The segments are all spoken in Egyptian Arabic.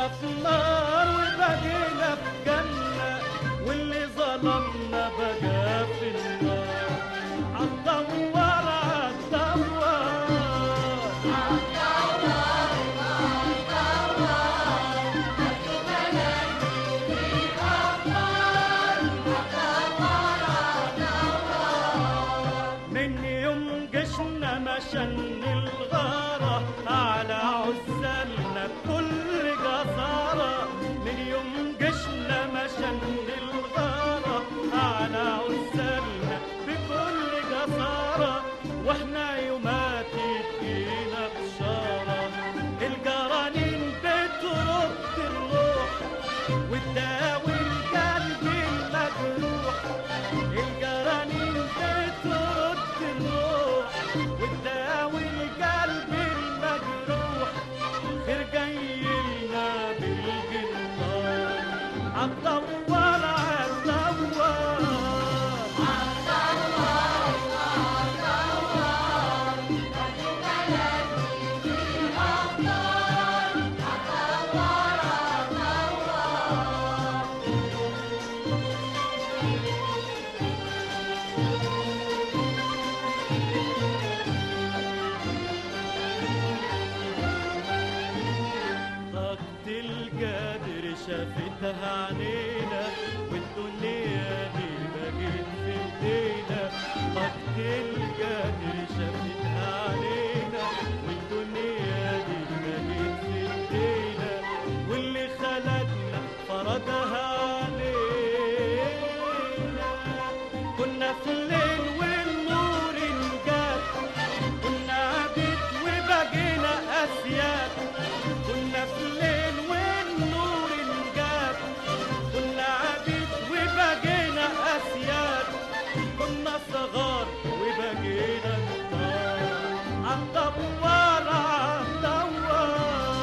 كنا في نار وبقينا في جنة واللي ظلمنا بقى في النار عالدوار عالدوار من يوم جشنا مشن الغارة على عزالنا بكل جسارة من يوم جشنا مشن الغارة على عزالنا بكل جسارة واحنا يوماتي فينا بشارة الجرانين بترد الروح وتداوي القلب المجروح الجرانين بترد الروح وتداوي القلب المجروح خير جاي لنا بالجنان عالدوار عالدوار طاقة القدر شافتها عينينا والدنيا دي بقت في ايدينا طاقة القدر شافتها عينينا والدنيا دي بقت في ايدينا واللي خلقنا فرضها علينا كنا في الليل والنور انجاب كنا عبيد وبقينا اسياد كنا في الليل والنور انجاب كنا عبيد وبقينا اسياد كنا صغار وبقينا كبار عالدوار عالدوار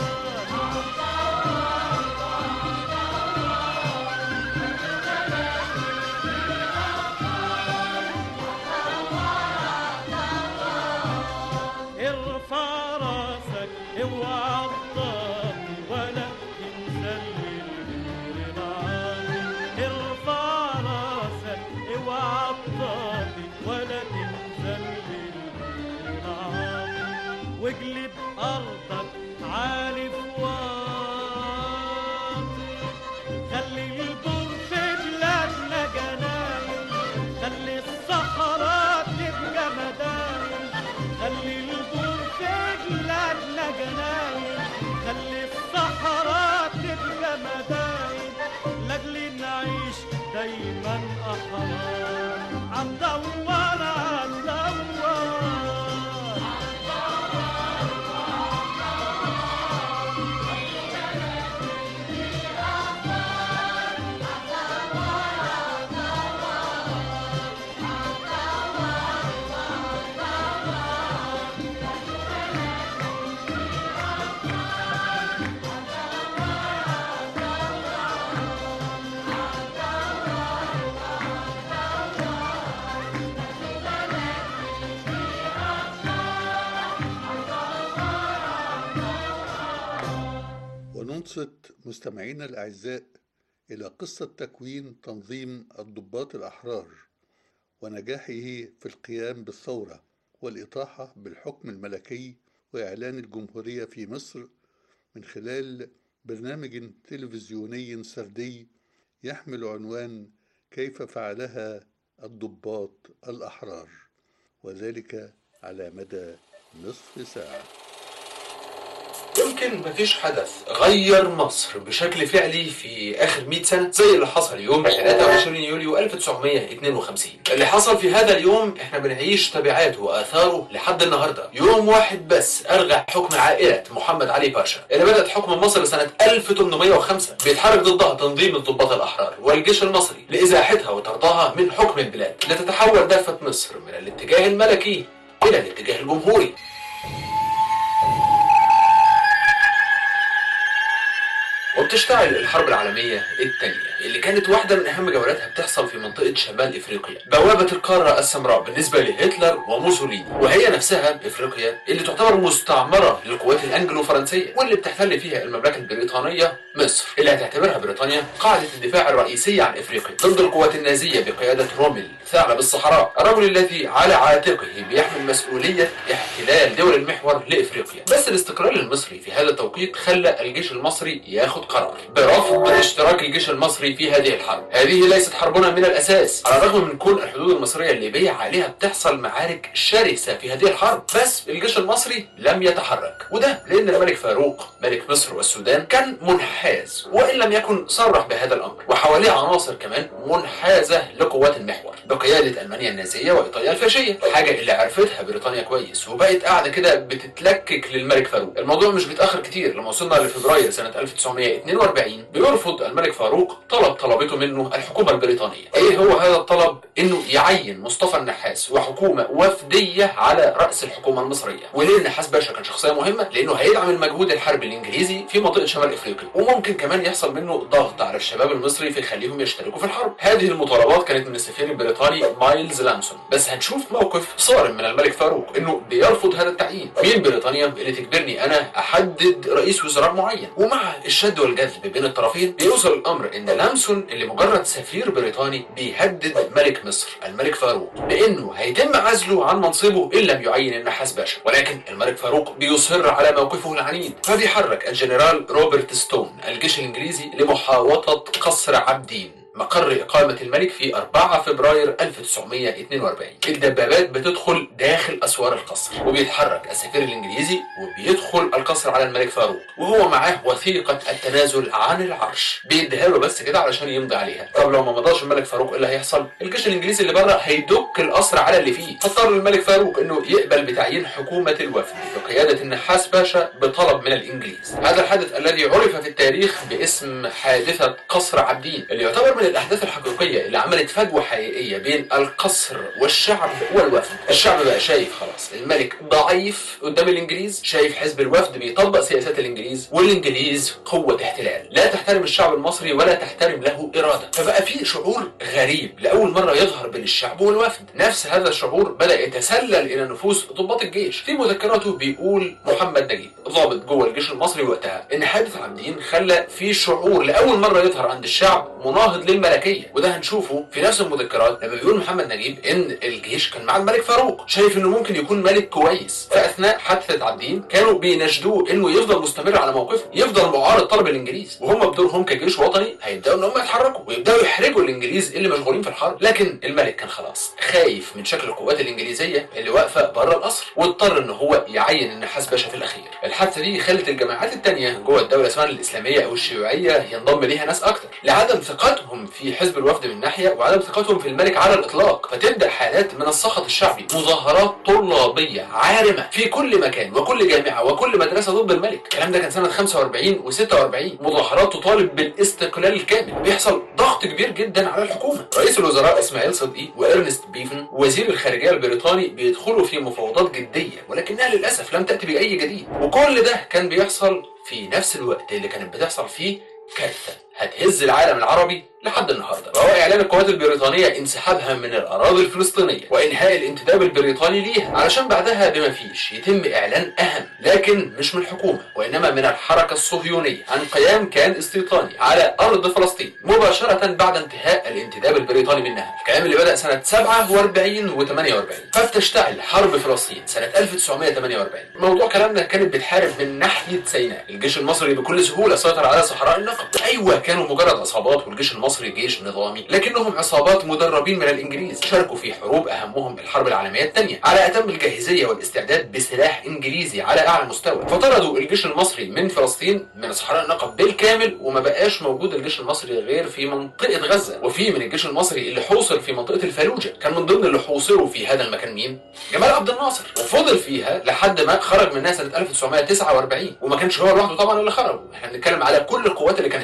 ارفع راسك اوعى تطاطي ولا تنسى الغير العاطي ارفع راسك اوعى تطاطي ولا تنسى الغير العاطي واجلب ارضك عالي في واطي خلي البر في بلادنا جناين خلي الصحراء تبقى مداين خلي البر في بلادنا جناين خلي الصحراء تبقى مداين لاجل نعيش دايما احرار عالدوار عالدوار وننصت مستمعينا الأعزاء إلى قصة تكوين تنظيم الضباط الأحرار ونجاحه في القيام بالثورة والإطاحة بالحكم الملكي وإعلان الجمهورية في مصر من خلال برنامج تلفزيوني سردي يحمل عنوان كيف فعلها الضباط الأحرار وذلك على مدى نصف ساعة يمكن مفيش حدث غير مصر بشكل فعلي في اخر 100 سنه زي اللي حصل يوم 23 يوليو 1952 اللي حصل في هذا اليوم احنا بنعيش تبعاته واثاره لحد النهارده يوم واحد بس الغى حكم عائله محمد علي باشا اللي بدات حكم مصر سنه 1805 بيتحرك ضدها تنظيم الضباط الاحرار والجيش المصري لازاحتها وطردها من حكم البلاد لتتحول دفه مصر من الاتجاه الملكي الى الاتجاه الجمهوري وبتشتعل الحرب العالمية الثانية اللي كانت واحدة من أهم جولاتها بتحصل في منطقة شمال إفريقيا بوابة القارة السمراء بالنسبة لهتلر وموسوليني وهي نفسها إفريقيا اللي تعتبر مستعمرة للقوات الأنجلو فرنسية واللي بتحتل فيها المملكة البريطانية مصر اللي هتعتبرها بريطانيا قاعدة الدفاع الرئيسية عن إفريقيا ضد القوات النازية بقيادة رومل ثعلب الصحراء الرجل الذي على عاتقه بيحمل مسؤولية احتلال دول المحور لإفريقيا بس الاستقلال المصري في هذا التوقيت خلى الجيش المصري ياخد قرار برفض اشتراك الجيش المصري في هذه الحرب هذه ليست حربنا من الأساس على الرغم من كون الحدود المصرية الليبية عليها بتحصل معارك شرسة في هذه الحرب بس الجيش المصري لم يتحرك وده لأن الملك فاروق ملك مصر والسودان كان منحاز وإن لم يكن صرح بهذا الأمر وحواليه عناصر كمان منحازة لقوات المحور بقيادة ألمانيا النازية وإيطاليا الفاشية حاجة اللي عرفتها بريطانيا كويس وبقت قاعدة كده بتتلكك للملك فاروق الموضوع مش بيتأخر كتير لما وصلنا لفبراير سنة 1942 بيرفض الملك فاروق طلب طلبته منه الحكومة البريطانية ايه هو هذا الطلب انه يعين مصطفى النحاس وحكومة وفدية على رأس الحكومة المصرية وليه النحاس باشا كان شخصية مهمة لانه هيدعم المجهود الحربي الانجليزي في منطقة شمال افريقيا وممكن كمان يحصل منه ضغط على الشباب المصري في يخليهم يشتركوا في الحرب هذه المطالبات كانت من السفير البريطاني مايلز لانسون بس هنشوف موقف صارم من الملك فاروق انه بيرفض هذا التعيين مين بريطانيا اللي تجبرني انا احدد رئيس وزراء معين ومع الشد والجذب بين الطرفين بيوصل الامر ان لامسون اللي مجرد سفير بريطاني بيهدد ملك مصر الملك فاروق بانه هيتم عزله عن منصبه ان لم يعين النحاس باشا ولكن الملك فاروق بيصر على موقفه العنيد فبيحرك الجنرال روبرت ستون الجيش الانجليزي لمحاوطه قصر عابدين مقر إقامة الملك في 4 فبراير 1942 الدبابات بتدخل داخل أسوار القصر وبيتحرك السفير الإنجليزي وبيدخل القصر على الملك فاروق وهو معاه وثيقة التنازل عن العرش بيديها له بس كده علشان يمضي عليها طب لو ما مضاش الملك فاروق ايه اللي هيحصل الجيش الإنجليزي اللي بره هيدك القصر على اللي فيه فاضطر الملك فاروق انه يقبل بتعيين حكومة الوفد بقيادة النحاس باشا بطلب من الإنجليز هذا الحدث الذي عرف في التاريخ باسم حادثة قصر عابدين اللي يعتبر من الأحداث الحقيقية اللي عملت فجوة حقيقية بين القصر والشعب والوفد الشعب بقى شايف خلاص الملك ضعيف قدام الإنجليز شايف حزب الوفد بيطبق سياسات الإنجليز والإنجليز قوة احتلال لا تحترم الشعب المصري ولا تحترم له إرادة فبقى في شعور غريب لأول مرة يظهر بين الشعب والوفد نفس هذا الشعور بدأ يتسلل إلى نفوس ضباط الجيش في مذكراته بيقول محمد نجيب ضابط جوه الجيش المصري وقتها إن حادث عابدين خلى في شعور لأول مرة يظهر عند الشعب مناهض للملكية وده هنشوفه في نفس المذكرات لما بيقول محمد نجيب إن الجيش كان مع الملك فاروق شايف إنه ممكن يكون ملك كويس فأثناء حادثة عابدين كانوا بيناشدوه إنه يفضل مستمر على موقفه يفضل معارض طلب الإنجليز وهم بدورهم كجيش وطني هيبدأوا إن هم يتحركوا ويبدأوا يحرجوا الإنجليز اللي مشغولين في الحرب لكن الملك كان خلاص خايف من شكل القوات الإنجليزية اللي واقفة بره القصر واضطر إن هو يعين النحاس باشا في الأخير الحادثة دي خلت الجماعات التانية جوه الدولة سواء الإسلامية أو الشيوعية ينضم ليها ناس أكتر لعدم ثقتهم في حزب الوفد من ناحية وعدم ثقتهم في الملك على الإطلاق فتبدأ حالات من السخط الشعبي مظاهرات طلابية عارمة في كل مكان وكل جامعة وكل مدرسة ضد الملك الكلام ده كان سنة 45 و46 مظاهرات تطالب بالاستقلال الكامل بيحصل ضغط كبير جدا على الحكومة رئيس الوزراء إسماعيل صدقي وإرنست بيفن وزير الخارجية البريطاني بيدخلوا في مفاوضات جدية ولكنها للأسف لم تأتي بأي جديد وكل ده كان بيحصل في نفس الوقت اللي كانت بتحصل فيه كارثة هتهز العالم العربي لحد النهارده وهو اعلان القوات البريطانيه انسحابها من الاراضي الفلسطينيه وانهاء الانتداب البريطاني ليها علشان بعدها بما فيش يتم اعلان اهم لكن مش من الحكومه وانما من الحركه الصهيونيه عن قيام كيان استيطاني على ارض فلسطين مباشره بعد انتهاء الانتداب البريطاني منها الكلام اللي بدا سنه 47 و48 فبتشتعل حرب فلسطين سنه 1948 موضوع كلامنا كانت بتحارب من ناحيه سيناء الجيش المصري بكل سهوله سيطر على صحراء النقب ايوه كانوا مجرد عصابات والجيش المصري جيش نظامي لكنهم عصابات مدربين من الانجليز شاركوا في حروب اهمهم الحرب العالميه الثانيه على اتم الجاهزيه والاستعداد بسلاح انجليزي على اعلى مستوى فطردوا الجيش المصري من فلسطين من صحراء النقب بالكامل وما بقاش موجود الجيش المصري غير في منطقه غزه وفي من الجيش المصري اللي حوصر في منطقه الفلوجه كان من ضمن اللي حوصروا في هذا المكان مين جمال عبد الناصر وفضل فيها لحد ما خرج منها سنه 1949 وما كانش هو لوحده طبعا اللي خرج احنا بنتكلم على كل القوات اللي كانت هناك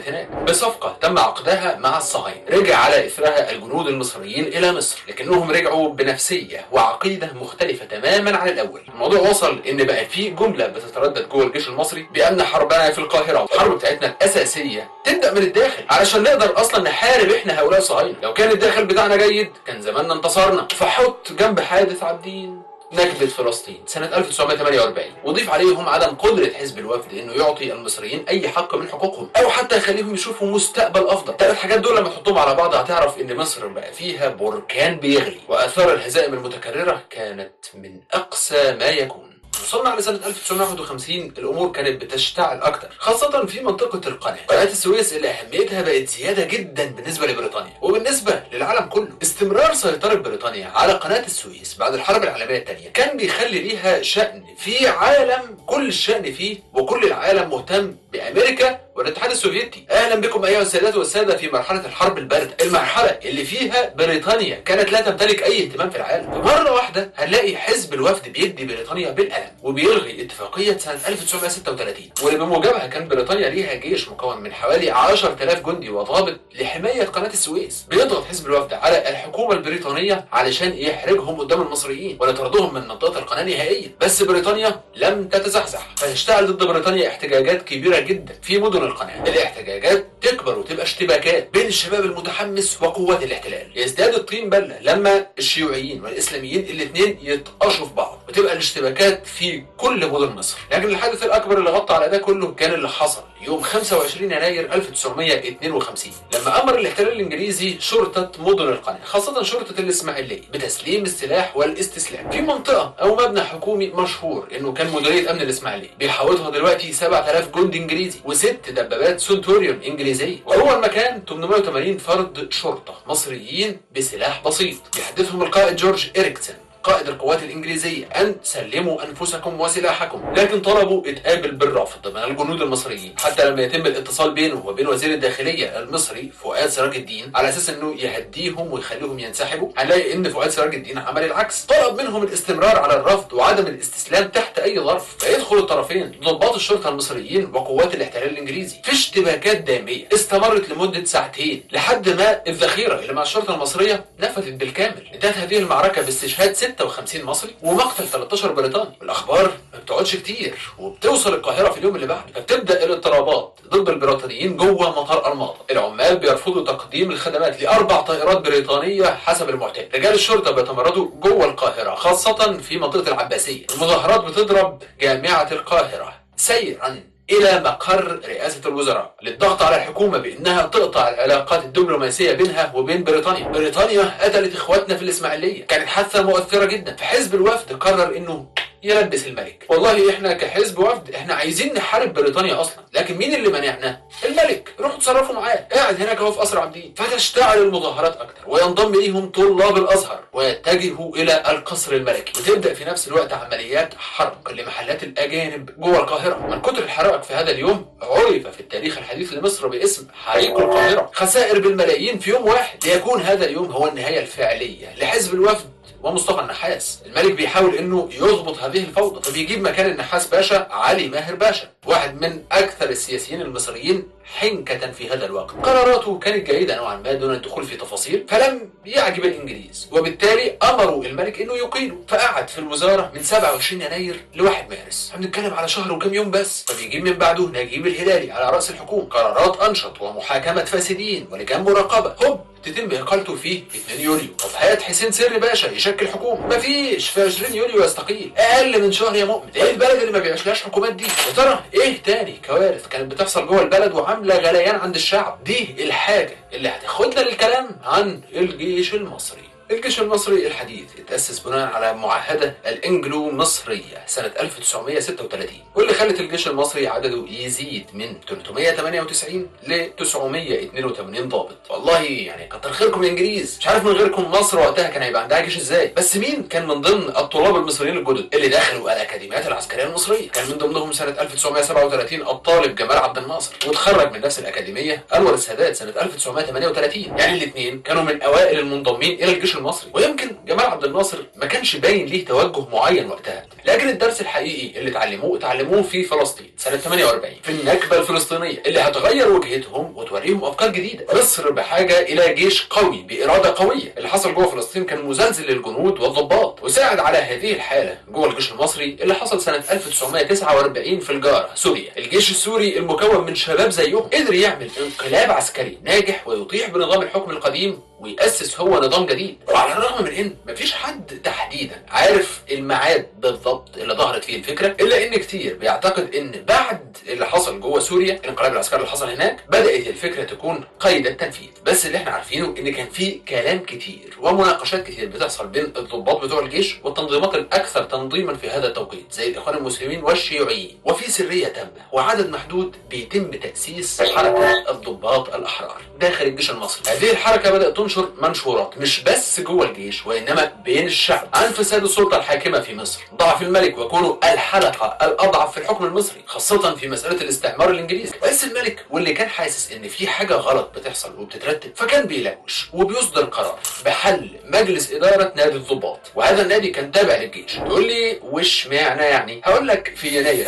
بصفقة تم عقدها مع الصهاينة رجع على إثرها الجنود المصريين إلى مصر لكنهم رجعوا بنفسية وعقيدة مختلفة تماما عن الأول الموضوع وصل إن بقى في جملة بتتردد جوه الجيش المصري بأن حربنا في القاهرة الحرب بتاعتنا الأساسية تبدأ من الداخل علشان نقدر أصلا نحارب إحنا هؤلاء الصهاينة لو كان الداخل بتاعنا جيد كان زماننا انتصرنا فحط جنب حادث عابدين نكبة فلسطين سنة 1948 وضيف عليهم عدم قدرة حزب الوفد انه يعطي المصريين اي حق من حقوقهم او حتى يخليهم يشوفوا مستقبل افضل ثلاث حاجات دول لما تحطهم على بعض هتعرف ان مصر بقى فيها بركان بيغلي واثار الهزائم المتكررة كانت من اقصى ما يكون وصلنا على سنة 1951 الأمور كانت بتشتعل أكتر خاصة في منطقة القناة قناة السويس اللي أهميتها بقت زيادة جدا بالنسبة لبريطانيا وبالنسبة للعالم كله استمرار سيطرة بريطانيا على قناة السويس بعد الحرب العالمية الثانية كان بيخلي ليها شأن في عالم كل الشأن فيه وكل العالم مهتم بأمريكا والاتحاد السوفيتي اهلا بكم ايها السادات والساده في مرحله الحرب البارده المرحله اللي فيها بريطانيا كانت لا تمتلك اي اهتمام في العالم فمره واحده هنلاقي حزب الوفد بيدي بريطانيا بالقلم وبيلغي اتفاقيه سنه 1936 واللي بموجبها كان بريطانيا ليها جيش مكون من حوالي 10000 جندي وضابط لحمايه قناه السويس بيضغط حزب الوفد على الحكومه البريطانيه علشان يحرجهم قدام المصريين ويطردهم من منطقه القناه نهائيا بس بريطانيا لم تتزحزح فيشتعل ضد بريطانيا احتجاجات كبيره جدا في مدن القناة الاحتجاجات تكبر وتبقى اشتباكات بين الشباب المتحمس وقوات الاحتلال يزداد الطين بلة لما الشيوعيين والإسلاميين الاثنين يتقشوا في بعض وتبقى الاشتباكات في كل مدن مصر لكن الحدث الأكبر اللي غطى على ده كله كان اللي حصل يوم 25 يناير 1952 لما أمر الاحتلال الإنجليزي شرطة مدن القناة خاصة شرطة الإسماعيلية بتسليم السلاح والاستسلام في منطقة أو مبنى حكومي مشهور إنه كان مديرية أمن الإسماعيلية بيحوطها دلوقتي 7000 جندي إنجليزي وست دبابات سنتوريون إنجليزية وهو المكان 880 فرد شرطة مصريين بسلاح بسيط بيحدثهم القائد جورج إريكسون قائد القوات الإنجليزية أن سلموا أنفسكم وسلاحكم لكن طلبوا اتقابل بالرفض من الجنود المصريين حتى لما يتم الاتصال بينه وبين وزير الداخلية المصري فؤاد سراج الدين على أساس أنه يهديهم ويخليهم ينسحبوا هنلاقي أن فؤاد سراج الدين عمل العكس طلب منهم الاستمرار على الرفض وعدم الاستسلام تحت أي ظرف فيدخل الطرفين ضباط الشرطة المصريين وقوات الاحتلال الإنجليزي في اشتباكات دامية استمرت لمدة ساعتين لحد ما الذخيرة اللي مع الشرطة المصرية نفذت بالكامل انتهت هذه المعركة باستشهاد 56 مصري ومقتل 13 بريطاني الاخبار ما بتقعدش كتير وبتوصل القاهره في اليوم اللي بعده فبتبدا الاضطرابات ضد البريطانيين جوه مطار الماطه العمال بيرفضوا تقديم الخدمات لاربع طائرات بريطانيه حسب المعتاد رجال الشرطه بيتمردوا جوه القاهره خاصه في منطقه العباسيه المظاهرات بتضرب جامعه القاهره سيرا الى مقر رئاسه الوزراء للضغط على الحكومه بانها تقطع العلاقات الدبلوماسيه بينها وبين بريطانيا. بريطانيا قتلت اخواتنا في الاسماعيليه، كانت حادثه مؤثره جدا، فحزب الوفد قرر انه يلبس الملك والله احنا كحزب وفد احنا عايزين نحارب بريطانيا اصلا لكن مين اللي منعنا الملك روحوا اتصرفوا معاه قاعد هناك اهو في قصر عابدين فتشتعل المظاهرات اكتر وينضم اليهم طلاب الازهر ويتجهوا الى القصر الملكي وتبدا في نفس الوقت عمليات حرق لمحلات الاجانب جوه القاهره من كتر الحرائق في هذا اليوم عرف في التاريخ الحديث لمصر باسم حريق القاهره خسائر بالملايين في يوم واحد ليكون هذا اليوم هو النهايه الفعليه لحزب الوفد ومصطفى النحاس الملك بيحاول انه يضبط هذه الفوضى فبيجيب مكان النحاس باشا علي ماهر باشا واحد من اكثر السياسيين المصريين حنكة في هذا الوقت قراراته كانت جيدة نوعا ما دون الدخول في تفاصيل فلم يعجب الانجليز وبالتالي امروا الملك انه يقيله فقعد في الوزارة من 27 يناير ل 1 مارس هنتكلم على شهر وكم يوم بس فبيجيب من بعده نجيب الهلالي على راس الحكومة قرارات انشط ومحاكمة فاسدين ولجان مراقبة هوب تتم اقالته في 2 يوليو طب هات حسين سري باشا يشكل حكومه مفيش في 20 يوليو يستقيل اقل من شهر يا مؤمن ايه البلد اللي ما بيعيشلهاش حكومات دي يا ترى ايه تاني كوارث كانت بتحصل جوه البلد وعامله غليان عند الشعب دي الحاجه اللي هتاخدنا للكلام عن الجيش المصري الجيش المصري الحديث اتأسس بناء على معاهدة الإنجلو مصرية سنة 1936 واللي خلت الجيش المصري عدده يزيد من 398 ل 982 ضابط والله يعني كتر خيركم يا انجليز مش عارف من غيركم مصر وقتها كان هيبقى عندها جيش ازاي بس مين كان من ضمن الطلاب المصريين الجدد اللي دخلوا الاكاديميات العسكريه المصريه كان من ضمنهم سنه 1937 الطالب جمال عبد الناصر وتخرج من نفس الاكاديميه انور السادات سنه 1938 يعني الاثنين كانوا من اوائل المنضمين الى الجيش المصري ويمكن جمال عبد الناصر ما كانش باين ليه توجه معين وقتها لكن الدرس الحقيقي اللي اتعلموه اتعلموه في فلسطين سنه 48 في النكبه الفلسطينيه اللي هتغير وجهتهم وتوريهم افكار جديده مصر بحاجه الى جيش قوي باراده قويه اللي حصل جوه فلسطين كان مزلزل للجنود والضباط وساعد على هذه الحاله جوه الجيش المصري اللي حصل سنه 1949 في الجاره سوريا الجيش السوري المكون من شباب زيهم قدر يعمل انقلاب عسكري ناجح ويطيح بنظام الحكم القديم ويأسس هو نظام جديد وعلى الرغم من ان مفيش حد تحديدا عارف الميعاد بالضبط اللي ظهرت فيه الفكره الا ان كتير بيعتقد ان بعد اللي حصل جوه سوريا الانقلاب العسكري اللي حصل هناك بدات الفكره تكون قيد التنفيذ بس اللي احنا عارفينه ان كان في كلام كتير ومناقشات كتير بتحصل بين الضباط بتوع الجيش والتنظيمات الاكثر تنظيما في هذا التوقيت زي الاخوان المسلمين والشيوعيين وفي سريه تامه وعدد محدود بيتم تاسيس حركه الضباط الاحرار داخل الجيش المصري هذه الحركه بدات تنشر منشورات مش بس جوه الجيش وانما بين الشعب عن فساد السلطه الحاكمه في مصر ضعف الملك وكونه الحلقه الاضعف في الحكم المصري خاصه في مساله الاستعمار الانجليزي رئيس الملك واللي كان حاسس ان في حاجه غلط بتحصل وبتترتب فكان بيلوش وبيصدر قرار بحل مجلس اداره نادي الضباط وهذا النادي كان تابع للجيش تقول لي وش معنى يعني هقول لك في يناير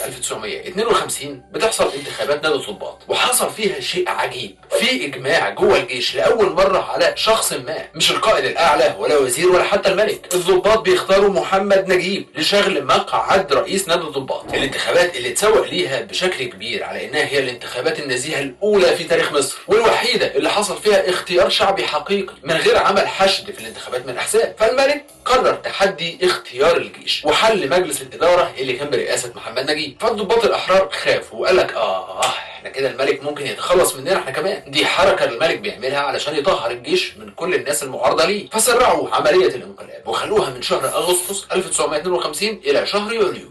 1952 بتحصل انتخابات نادي الضباط وحصل فيها شيء عجيب في اجماع جوه الجيش لاول مره على شخص ما مش القائد الاعلى ولا وزير ولا حتى الملك الضباط بيختاروا محمد نجيب لشغل مقعد رئيس نادي الضباط الانتخابات اللي اتسوق ليها بشكل كبير على انها هي الانتخابات النزيهه الاولى في تاريخ مصر والوحيده اللي حصل فيها اختيار شعبي حقيقي من غير عمل حشد في الانتخابات من احزاب فالملك قرر تحدي اختيار الجيش وحل مجلس الاداره اللي كان برئاسه محمد نجيب فالضباط الاحرار خافوا وقال لك اه احنا كده الملك ممكن يتخلص مننا احنا كمان دي حركه الملك بيعملها علشان يطهر الجيش من كل الناس المعارضه ليه فسرعوا عمليه الانقلاب وخلوها من شهر اغسطس 1952 الى شهر يوليو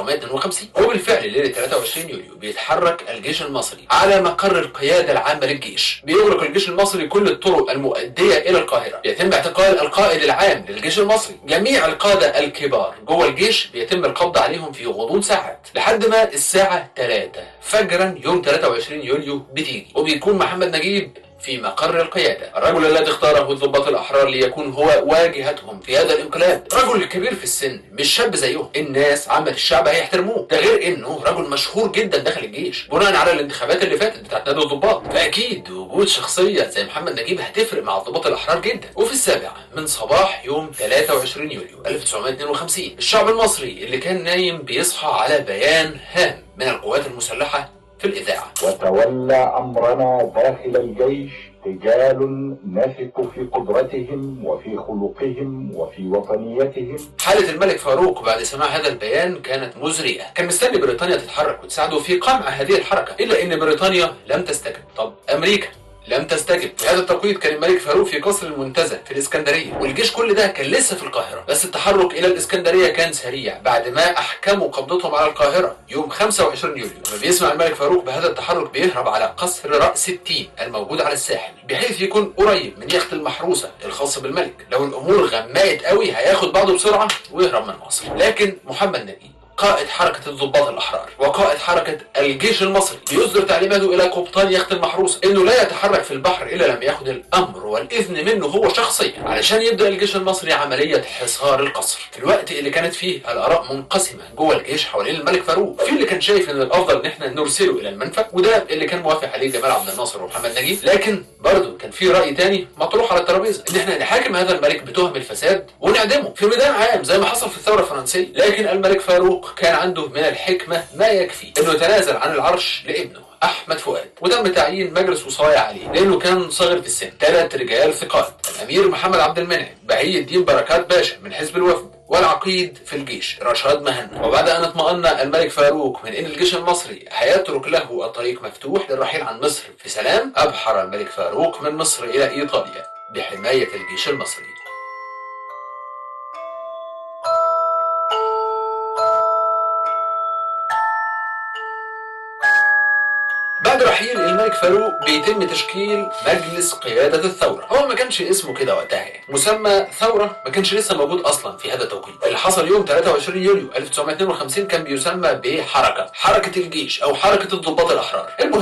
1952 وبالفعل ليله 23 يوليو بيتحرك الجيش المصري على مقر القياده العامه للجيش بيغلق الجيش المصري كل الطرق المؤديه الى القاهره يتم اعتقال القائد العام للجيش المصري جميع القاده الكبار جوه الجيش بيتم القبض عليهم في غضون ساعات لحد ما الساعه 3 فجرا يوم 23 يوليو بتيجي وبيكون محمد نجيب في مقر القيادة الرجل الذي اختاره الضباط الأحرار ليكون هو واجهتهم في هذا الانقلاب رجل كبير في السن مش شاب زيهم الناس عامة الشعب هيحترموه ده غير انه رجل مشهور جدا داخل الجيش بناء على الانتخابات اللي فاتت بتاعت نادي الضباط فأكيد وجود شخصية زي محمد نجيب هتفرق مع الضباط الأحرار جدا وفي السابعة من صباح يوم 23 يوليو 1952 الشعب المصري اللي كان نايم بيصحى على بيان هام من القوات المسلحة في الإذاعة وتولى أمرنا داخل الجيش رجال نثق في قدرتهم وفي خلقهم وفي وطنيتهم حالة الملك فاروق بعد سماع هذا البيان كانت مزرية كان مستني بريطانيا تتحرك وتساعده في قمع هذه الحركة إلا أن بريطانيا لم تستجب طب أمريكا لم تستجب في هذا التوقيت كان الملك فاروق في قصر المنتزه في الاسكندريه والجيش كل ده كان لسه في القاهره بس التحرك الى الاسكندريه كان سريع بعد ما احكموا قبضتهم على القاهره يوم 25 يوليو لما بيسمع الملك فاروق بهذا التحرك بيهرب على قصر راس التين الموجود على الساحل بحيث يكون قريب من يخت المحروسه الخاص بالملك لو الامور غمقت قوي هياخد بعضه بسرعه ويهرب من مصر لكن محمد نجيب قائد حركة الضباط الأحرار وقائد حركة الجيش المصري بيصدر تعليماته إلى قبطان يخت المحروسة إنه لا يتحرك في البحر إلا لم ياخد الأمر والإذن منه هو شخصيا علشان يبدأ الجيش المصري عملية حصار القصر في الوقت اللي كانت فيه الآراء منقسمة جوه الجيش حوالين الملك فاروق في اللي كان شايف إن الأفضل إن إحنا نرسله إلى المنفى وده اللي كان موافق عليه جمال عبد الناصر ومحمد نجيب لكن برضه كان في رأي تاني مطروح على الترابيزة إن إحنا نحاكم هذا الملك بتهم الفساد ونعدمه في ميدان عام زي ما حصل في الثورة الفرنسية لكن الملك فاروق كان عنده من الحكمة ما يكفي انه يتنازل عن العرش لابنه احمد فؤاد وتم تعيين مجلس وصاية عليه لانه كان صغير في السن ثلاث رجال ثقات الامير محمد عبد المنعم بهي الدين بركات باشا من حزب الوفد والعقيد في الجيش رشاد مهنا وبعد ان اطمأن الملك فاروق من ان الجيش المصري هيترك له الطريق مفتوح للرحيل عن مصر في سلام ابحر الملك فاروق من مصر الى ايطاليا بحماية الجيش المصري بعد رحيل الملك فاروق بيتم تشكيل مجلس قيادة الثورة هو ما كانش اسمه كده وقتها يعني مسمى ثورة ما كانش لسه موجود أصلا في هذا التوقيت اللي حصل يوم 23 يوليو 1952 كان بيسمى بحركة حركة الجيش أو حركة الضباط الأحرار المهم إن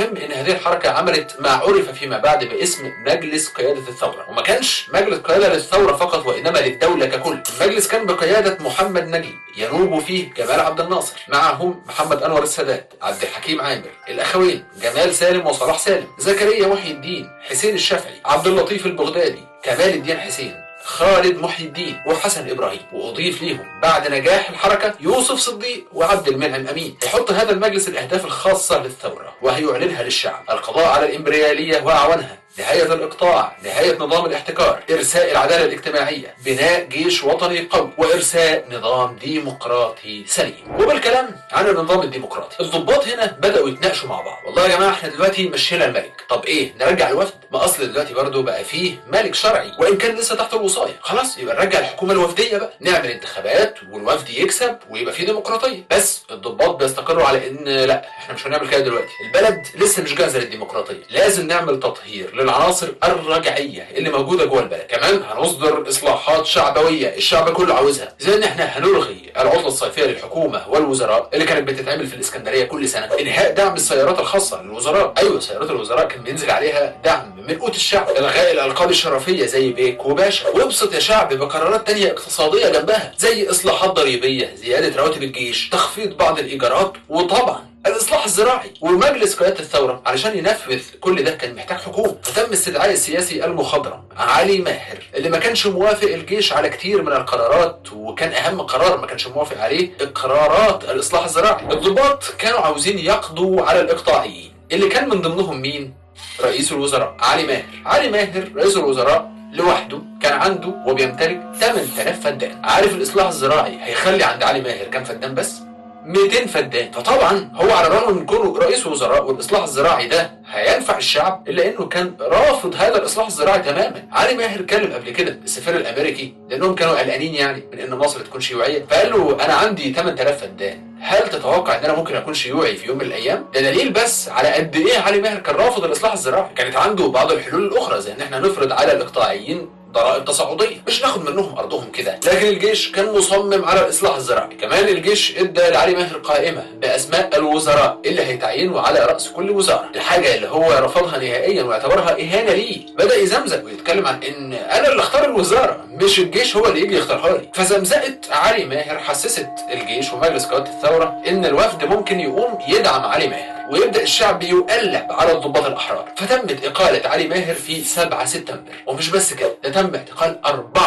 هذه الحركه عملت ما عرف فيما بعد باسم مجلس قياده الثوره وما كانش مجلس قياده للثوره فقط وانما للدوله ككل المجلس كان بقياده محمد نجيب ينوب فيه جمال عبد الناصر معهم محمد انور السادات عبد الحكيم عامر الاخوين جمال سالم وصلاح سالم زكريا محي الدين حسين الشافعي عبد اللطيف البغدادي كمال الدين حسين خالد محي الدين وحسن ابراهيم واضيف ليهم بعد نجاح الحركه يوسف صديق وعبد المنعم امين يحط هذا المجلس الاهداف الخاصه للثوره وهيعلنها للشعب القضاء على الامبرياليه واعوانها نهاية الإقطاع، نهاية نظام الاحتكار، إرساء العدالة الاجتماعية، بناء جيش وطني قوي، وإرساء نظام ديمقراطي سليم. وبالكلام عن النظام الديمقراطي، الضباط هنا بدأوا يتناقشوا مع بعض، والله يا جماعة احنا دلوقتي مشينا الملك، طب إيه؟ نرجع الوفد؟ ما أصل دلوقتي برضه بقى فيه ملك شرعي، وإن كان لسه تحت الوصاية، خلاص يبقى نرجع الحكومة الوفدية بقى، نعمل انتخابات والوفد يكسب ويبقى فيه ديمقراطية، بس الضباط بيستقروا على إن لا احنا مش هنعمل كده دلوقتي، البلد لسه مش جاهزة للديمقراطية، لازم نعمل تطهير للعناصر الرجعيه اللي موجوده جوه البلد كمان هنصدر اصلاحات شعبويه الشعب كله عاوزها زي ان احنا هنلغي العطله الصيفيه للحكومه والوزراء اللي كانت بتتعمل في الاسكندريه كل سنه انهاء دعم السيارات الخاصه للوزراء ايوه سيارات الوزراء كان بينزل عليها دعم من قوت الشعب الغاء الالقاب الشرفيه زي بيك وباشا وابسط يا شعب بقرارات تانية اقتصاديه جنبها زي اصلاحات ضريبيه زياده رواتب الجيش تخفيض بعض الايجارات وطبعا الاصلاح الزراعي ومجلس قياده الثوره علشان ينفذ كل ده كان محتاج حكومه فتم استدعاء السياسي المخضرم علي ماهر اللي ما كانش موافق الجيش على كتير من القرارات وكان اهم قرار ما كانش موافق عليه قرارات الاصلاح الزراعي الضباط كانوا عاوزين يقضوا على الاقطاعيين اللي كان من ضمنهم مين رئيس الوزراء علي ماهر علي ماهر رئيس الوزراء لوحده كان عنده وبيمتلك 8000 فدان عارف الاصلاح الزراعي هيخلي عند علي ماهر كام فدان بس 200 فدان فطبعا هو على الرغم من كونه رئيس وزراء والاصلاح الزراعي ده هينفع الشعب الا انه كان رافض هذا الاصلاح الزراعي تماما علي ماهر اتكلم قبل كده السفير الامريكي لانهم كانوا قلقانين يعني من ان مصر تكون شيوعيه فقال له انا عندي 8000 فدان هل تتوقع ان انا ممكن اكون شيوعي في يوم من الايام ده دليل بس على قد ايه علي ماهر كان رافض الاصلاح الزراعي كانت عنده بعض الحلول الاخرى زي ان احنا نفرض على الاقطاعيين ضرائب تصاعديه مش ناخد منهم ارضهم كده لكن الجيش كان مصمم على الاصلاح الزراعي كمان الجيش ادى لعلي ماهر قائمه باسماء الوزراء اللي هيتعينوا على راس كل وزاره الحاجه اللي هو رفضها نهائيا واعتبرها اهانه ليه بدا يزمزق ويتكلم عن ان انا اللي اختار الوزاره مش الجيش هو اللي يجي يختارها لي فزمزقه علي ماهر حسست الجيش ومجلس قياده الثوره ان الوفد ممكن يقوم يدعم علي ماهر ويبدا الشعب يقلب على الضباط الاحرار فتمت اقاله علي ماهر في 7 سبتمبر ومش بس كده ده تم اعتقال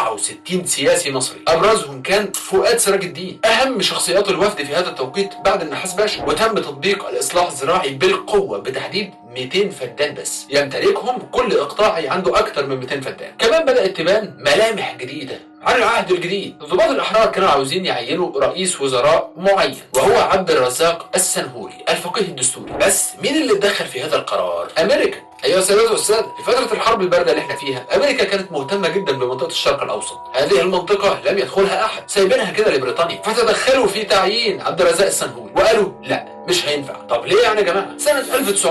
64 سياسي مصري ابرزهم كان فؤاد سراج الدين اهم شخصيات الوفد في هذا التوقيت بعد النحاس باشا وتم تطبيق الاصلاح الزراعي بالقوه بتحديد 200 فدان بس يمتلكهم كل اقطاعي عنده اكثر من 200 فدان كمان بدات تبان ملامح جديده عن العهد الجديد الضباط الاحرار كانوا عاوزين يعينوا رئيس وزراء معين وهو عبد الرزاق السنهوري الفقيه الدستوري بس مين اللي اتدخل في هذا القرار امريكا ايها السادات والسادة في فترة الحرب الباردة اللي احنا فيها امريكا كانت مهتمة جدا بمنطقة الشرق الاوسط هذه المنطقة لم يدخلها احد سايبينها كده لبريطانيا فتدخلوا في تعيين عبد الرزاق السنهوري وقالوا لا مش هينفع طب ليه يعني يا جماعة سنة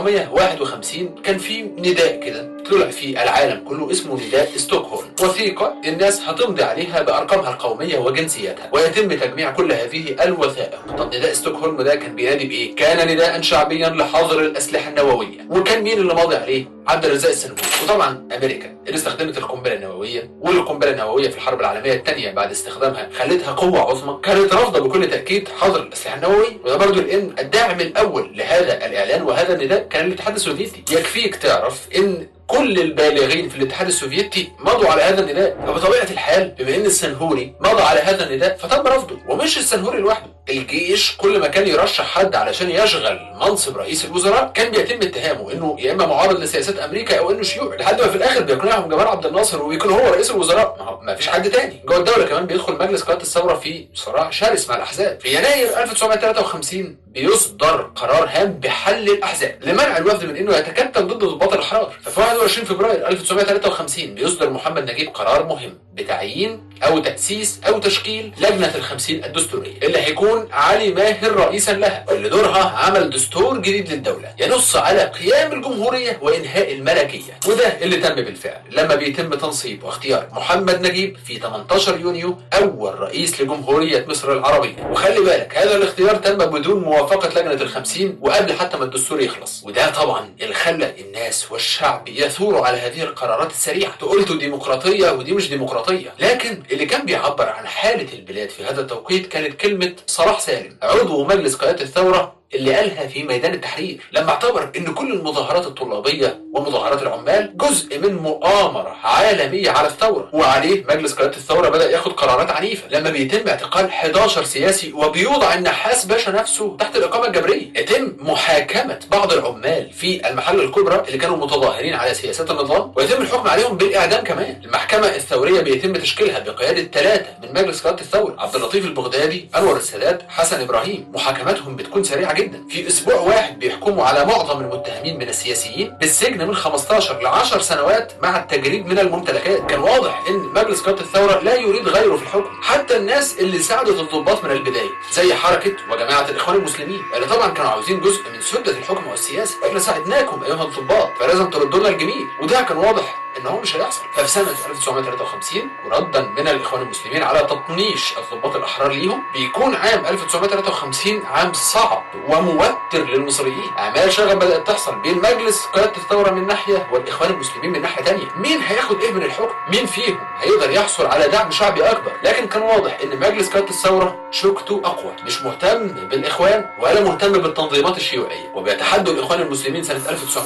1951 كان في نداء كده طلع في العالم كله اسمه نداء ستوكهولم وثيقة الناس هتمضي عليها بأرقامها القومية وجنسياتها ويتم تجميع كل هذه الوثائق طب نداء ستوكهولم ده كان بينادي بإيه؟ كان نداء شعبيا لحظر الأسلحة النووية وكان مين اللي ماضي عليه؟ عبد الرزاق السنهوري وطبعا أمريكا اللي استخدمت القنبلة النووية والقنبلة النووية في الحرب العالمية الثانية بعد استخدامها خلتها قوة عظمى كانت رافضة بكل تأكيد حظر الأسلحة النووية وده برضه لأن الداعم الأول لهذا الإعلان وهذا النداء كان الاتحاد السوفيتي يكفيك تعرف إن كل البالغين في الاتحاد السوفيتي مضوا على هذا النداء فبطبيعه الحال بما ان السنهوري مضى على هذا النداء فتم رفضه ومش السنهوري لوحده الجيش كل ما كان يرشح حد علشان يشغل منصب رئيس الوزراء كان بيتم اتهامه انه يا اما معارض لسياسات امريكا او انه شيوعي لحد ما في الاخر بيقنعهم جمال عبد الناصر ويكون هو رئيس الوزراء ما, هو ما فيش حد تاني جوه الدوله كمان بيدخل مجلس قياده الثوره في صراع شرس مع الاحزاب في يناير 1953 بيصدر قرار هام بحل الاحزاب لمنع الوفد من انه يتكتل ضد ضباط الاحرار ففي 21 فبراير 1953 بيصدر محمد نجيب قرار مهم بتعيين او تاسيس او تشكيل لجنه الخمسين الدستوريه اللي هيكون علي ماهر رئيسا لها واللي دورها عمل دستور جديد للدوله ينص على قيام الجمهوريه وانهاء الملكيه وده اللي تم بالفعل لما بيتم تنصيب واختيار محمد نجيب في 18 يونيو اول رئيس لجمهوريه مصر العربيه وخلي بالك هذا الاختيار تم بدون موافقه لجنه الخمسين وقبل حتى ما الدستور يخلص وده طبعا اللي خلى الناس والشعب يثوروا على هذه القرارات السريعه قلتوا ديمقراطيه ودي مش ديمقراطيه لكن اللي كان بيعبر عن حاله البلاد في هذا التوقيت كانت كلمه صلاح سالم عضو مجلس قياده الثوره اللي قالها في ميدان التحرير لما اعتبر ان كل المظاهرات الطلابيه ومظاهرات العمال جزء من مؤامره عالميه على الثوره وعليه مجلس قياده الثوره بدا ياخد قرارات عنيفه لما بيتم اعتقال 11 سياسي وبيوضع النحاس باشا نفسه تحت الاقامه الجبريه يتم محاكمه بعض العمال في المحله الكبرى اللي كانوا متظاهرين على سياسات النظام ويتم الحكم عليهم بالاعدام كمان المحكمه الثوريه بيتم تشكيلها بقياده ثلاثه من مجلس قياده الثوره عبد اللطيف البغدادي انور السادات حسن ابراهيم محاكماتهم بتكون سريعه جدا في اسبوع واحد بيحكموا على معظم المتهمين من السياسيين بالسجن من 15 ل 10 سنوات مع التجريد من الممتلكات كان واضح ان مجلس قياده الثوره لا يريد غيره في الحكم حتى الناس اللي ساعدت الضباط من البدايه زي حركه وجماعه الاخوان المسلمين اللي طبعا كانوا عاوزين جزء من سده الحكم والسياسه احنا ساعدناكم ايها الضباط فلازم تردوا لنا الجميل وده كان واضح ان هو مش هيحصل ففي سنه 1953 وردا من الاخوان المسلمين على تطنيش الضباط الاحرار ليهم بيكون عام 1953 عام صعب وموتر للمصريين اعمال شغب بدات تحصل بين مجلس قياده الثوره من ناحيه والاخوان المسلمين من ناحيه ثانيه مين هياخد ايه من الحكم مين فيهم هيقدر يحصل على دعم شعبي اكبر لكن كان واضح ان مجلس قياده الثوره شوكته اقوى مش مهتم بالاخوان ولا مهتم بالتنظيمات الشيوعيه وبيتحدوا الاخوان المسلمين سنه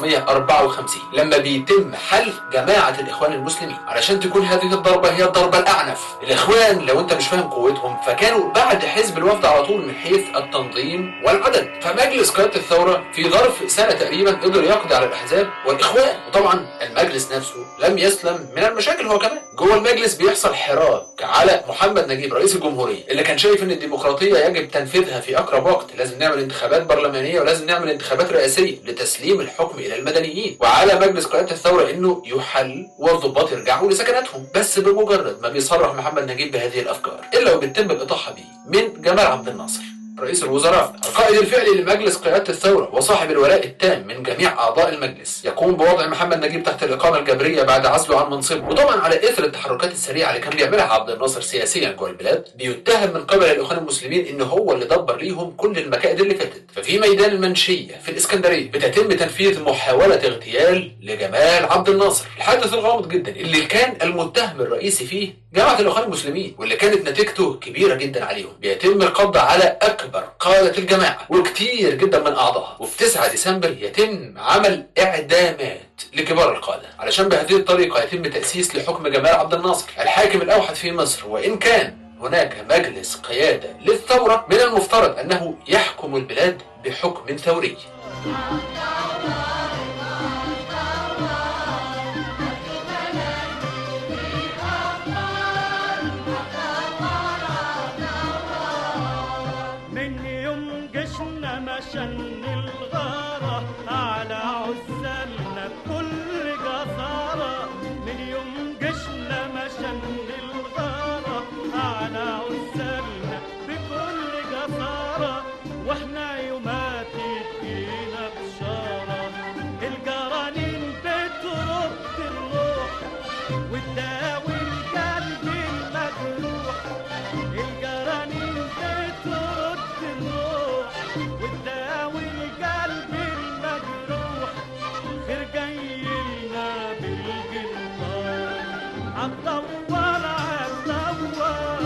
1954 لما بيتم حل جماعه الاخوان المسلمين علشان تكون هذه الضربه هي الضربه الاعنف الاخوان لو انت مش فاهم قوتهم فكانوا بعد حزب الوفد على طول من حيث التنظيم والعدد فمجلس قياده الثوره في ظرف سنه تقريبا قدر يقضي على الاحزاب والاخوان وطبعا المجلس نفسه لم يسلم من المشاكل هو كمان جوه المجلس بيحصل حراك على محمد نجيب رئيس الجمهوريه اللي كان شايف ان الديمقراطيه يجب تنفيذها في اقرب وقت لازم نعمل انتخابات برلمانيه ولازم نعمل انتخابات رئاسيه لتسليم الحكم الى المدنيين وعلى مجلس قياده الثوره انه يحل والضباط يرجعوا لسكناتهم بس بمجرد ما بيصرح محمد نجيب بهذه الافكار الا وبتتم الاطاحه به من جمال عبد الناصر رئيس الوزراء القائد الفعلي لمجلس قيادة الثورة وصاحب الولاء التام من جميع أعضاء المجلس يقوم بوضع محمد نجيب تحت الإقامة الجبرية بعد عزله عن منصبه وطبعا على إثر التحركات السريعة اللي كان بيعملها عبد الناصر سياسيا جوه البلاد بيتهم من قبل الإخوان المسلمين إن هو اللي دبر ليهم كل المكائد اللي فاتت ففي ميدان المنشية في الإسكندرية بتتم تنفيذ محاولة اغتيال لجمال عبد الناصر الحادث الغامض جدا اللي كان المتهم الرئيسي فيه جماعة الإخوان المسلمين واللي كانت نتيجته كبيرة جدا عليهم بيتم القبض على أكبر قادة الجماعة وكتير جدا من أعضائها وفي 9 ديسمبر يتم عمل إعدامات لكبار القادة علشان بهذه الطريقة يتم تأسيس لحكم جمال عبد الناصر الحاكم الأوحد في مصر وإن كان هناك مجلس قيادة للثورة من المفترض أنه يحكم البلاد بحكم ثوري من يوم جشنا مشن الغارة على عزلنا بكل جسارة من يوم جشنا مشن الغارة على عزلنا بكل جسارة واحنا يومات تجينا بشارة الجرانين بترد الروح وتداوي القلب المجروح الجرانين بترد الروح وتداوي القلب المجروح خير جاي لنا بالجنان عالدوار عالدوار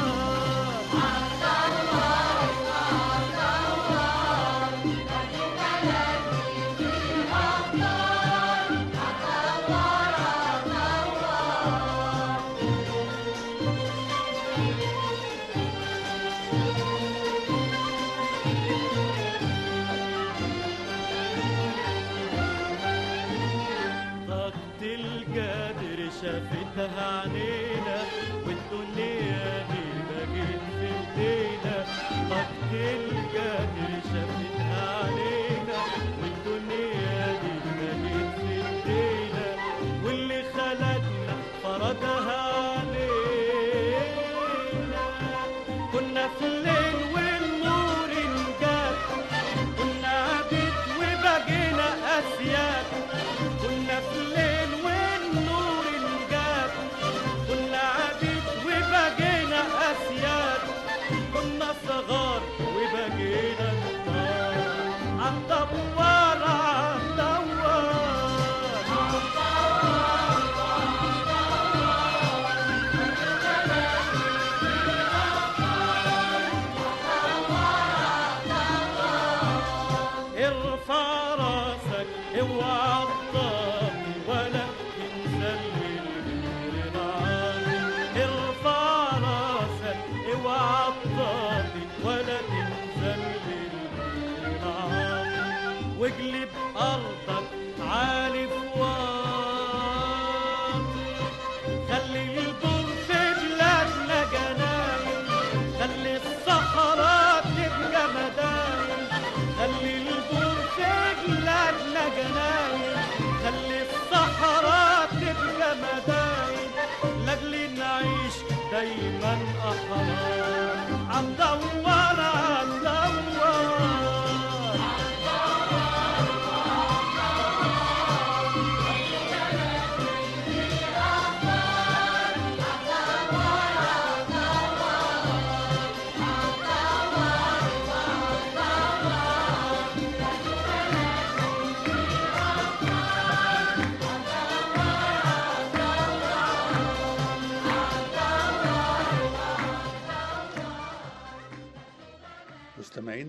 طاقة القدر شافتها عنينا والدنيا دي بقت في ايدينا طاقة القدر شافتها علينا والدنيا دي بقت في ايدينا واللي خلقنا فرضها علينا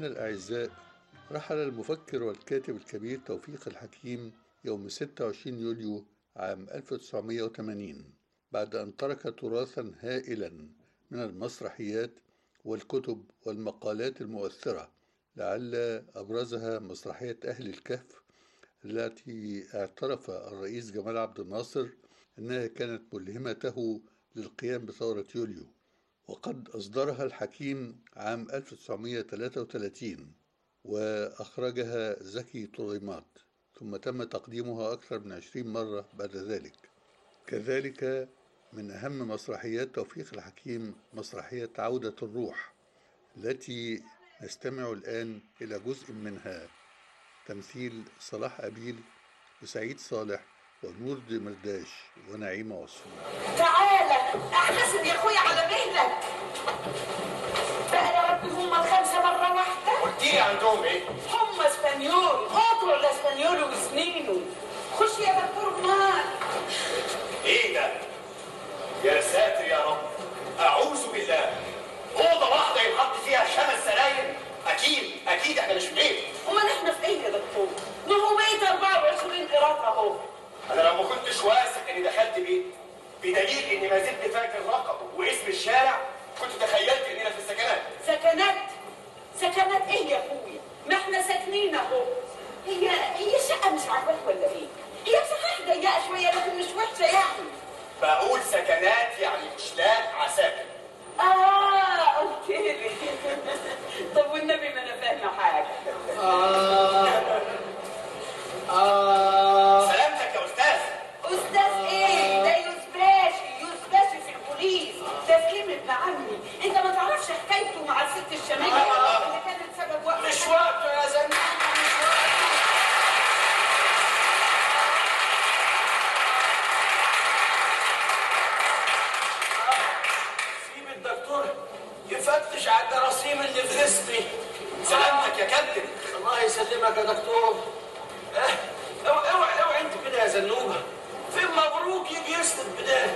مستمعينا الأعزاء رحل المفكر والكاتب الكبير توفيق الحكيم يوم 26 يوليو عام 1980 بعد أن ترك تراثا هائلا من المسرحيات والكتب والمقالات المؤثرة لعل أبرزها مسرحية أهل الكهف التي اعترف الرئيس جمال عبد الناصر أنها كانت ملهمته للقيام بثورة يوليو وقد أصدرها الحكيم عام 1933 وأخرجها زكي طغيمات ثم تم تقديمها أكثر من عشرين مرة بعد ذلك كذلك من أهم مسرحيات توفيق الحكيم مسرحية عودة الروح التي نستمع الآن إلى جزء منها تمثيل صلاح أبيل وسعيد صالح ونور دمرداش ونعيمة عثمان تعالى احتسب يا اخويا على مهلك بقى يا ربي هم الخمسه مره واحده قلت لي عندهم ايه؟ هم اسبانيول قطر الاسبانيول وسنينه خش يا دكتور نار ايه ده؟ يا ساتر يا رب اعوذ بالله اوضه واحده يتحط فيها خمس سراير اكيد اكيد احنا مش في بيت امال احنا في ايه يا دكتور ما هو بيت 24 قراط اهو انا لو ما كنتش واثق اني دخلت بيت بدليل اني ما زلت فاكر رقمه واسم الشارع كنت تخيلت اننا في السكنات سكنات سكنات ايه يا اخويا ما احنا ساكنين اهو هي هي شقه مش عاجباك ولا ايه هي صحيح ضيقه شويه لكن مش وحشه يعني بقول سكنات يعني مش لا عساكر اه قلت لي طب والنبي ما انا فاهمه حاجه سلامتك يا استاذ استاذ ايه ده يوسباشي يوسباشي في البوليس ده سليم ابن عمي انت ما تعرفش حكايته مع الست الشاميه اللي كانت سبب وقت مش وقته يا زلمه مش وقته سيب الدكتور يفتش على الجراثيم اللي في جسمي سلامتك يا كابتن الله يسلمك يا دكتور اه، اوعى اوعى اوعى انت كده يا زنوبه فين مبروك يجي يسند بدايه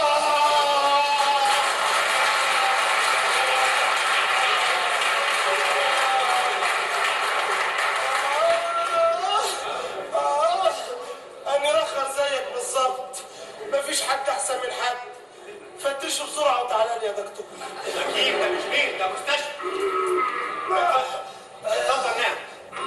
آه أنا رخر زيك بالظبط مفيش حد أحسن من حد فتشوا بسرعة وتعالى لي يا دكتور اكيد ده مش بيت ده مستشفى اتفضل نام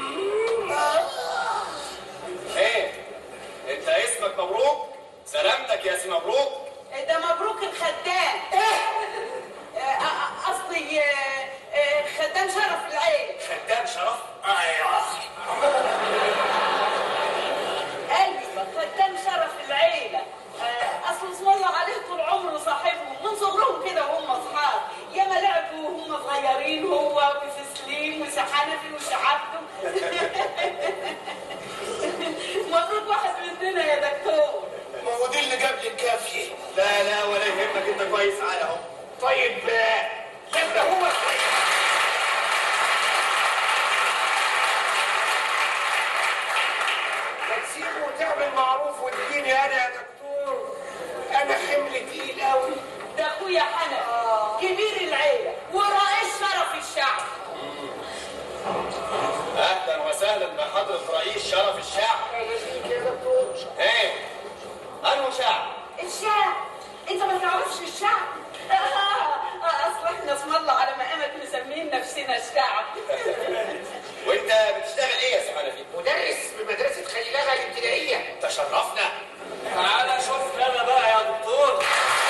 ايه انت اسمك مبروك سلامتك يا سي مبروك ده مبروك الخدام آه، آه، قصدي آه، آه، خدام شرف العيله خدام شرف ايوه ايوه خدام شرف العيله آه، اصل اسم الله عليه طول عمره صاحبهم من صغرهم كده وهم اصحاب ياما لعبوا وهم صغيرين هو وفي سليم وسي حنفي وسي عبده مبروك واحد مننا يا دكتور ما هو دي اللي جاب لي الكافية لا لا ولا يهمك انت كويس على اهو طيب آه، يبقى هو كويس ما تسيبه وتعمل معروف وتجيني أنا يا دكتور أنا حمل تقيل أوي ده اخويا حنفي كبير العيله ورئيس شرف الشعب اهلا وسهلا بحضرة رئيس شرف الشعب يا دكتور ايه انو شعب الشعب انت ما تعرفش الشعب آه، اصل احنا اسم الله على مقامك مسمين نفسنا الشعب وانت بتشتغل ايه يا سي حنفي مدرس بمدرسة خليلها الابتدائية تشرفنا تعالى شوف انا بقى يا دكتور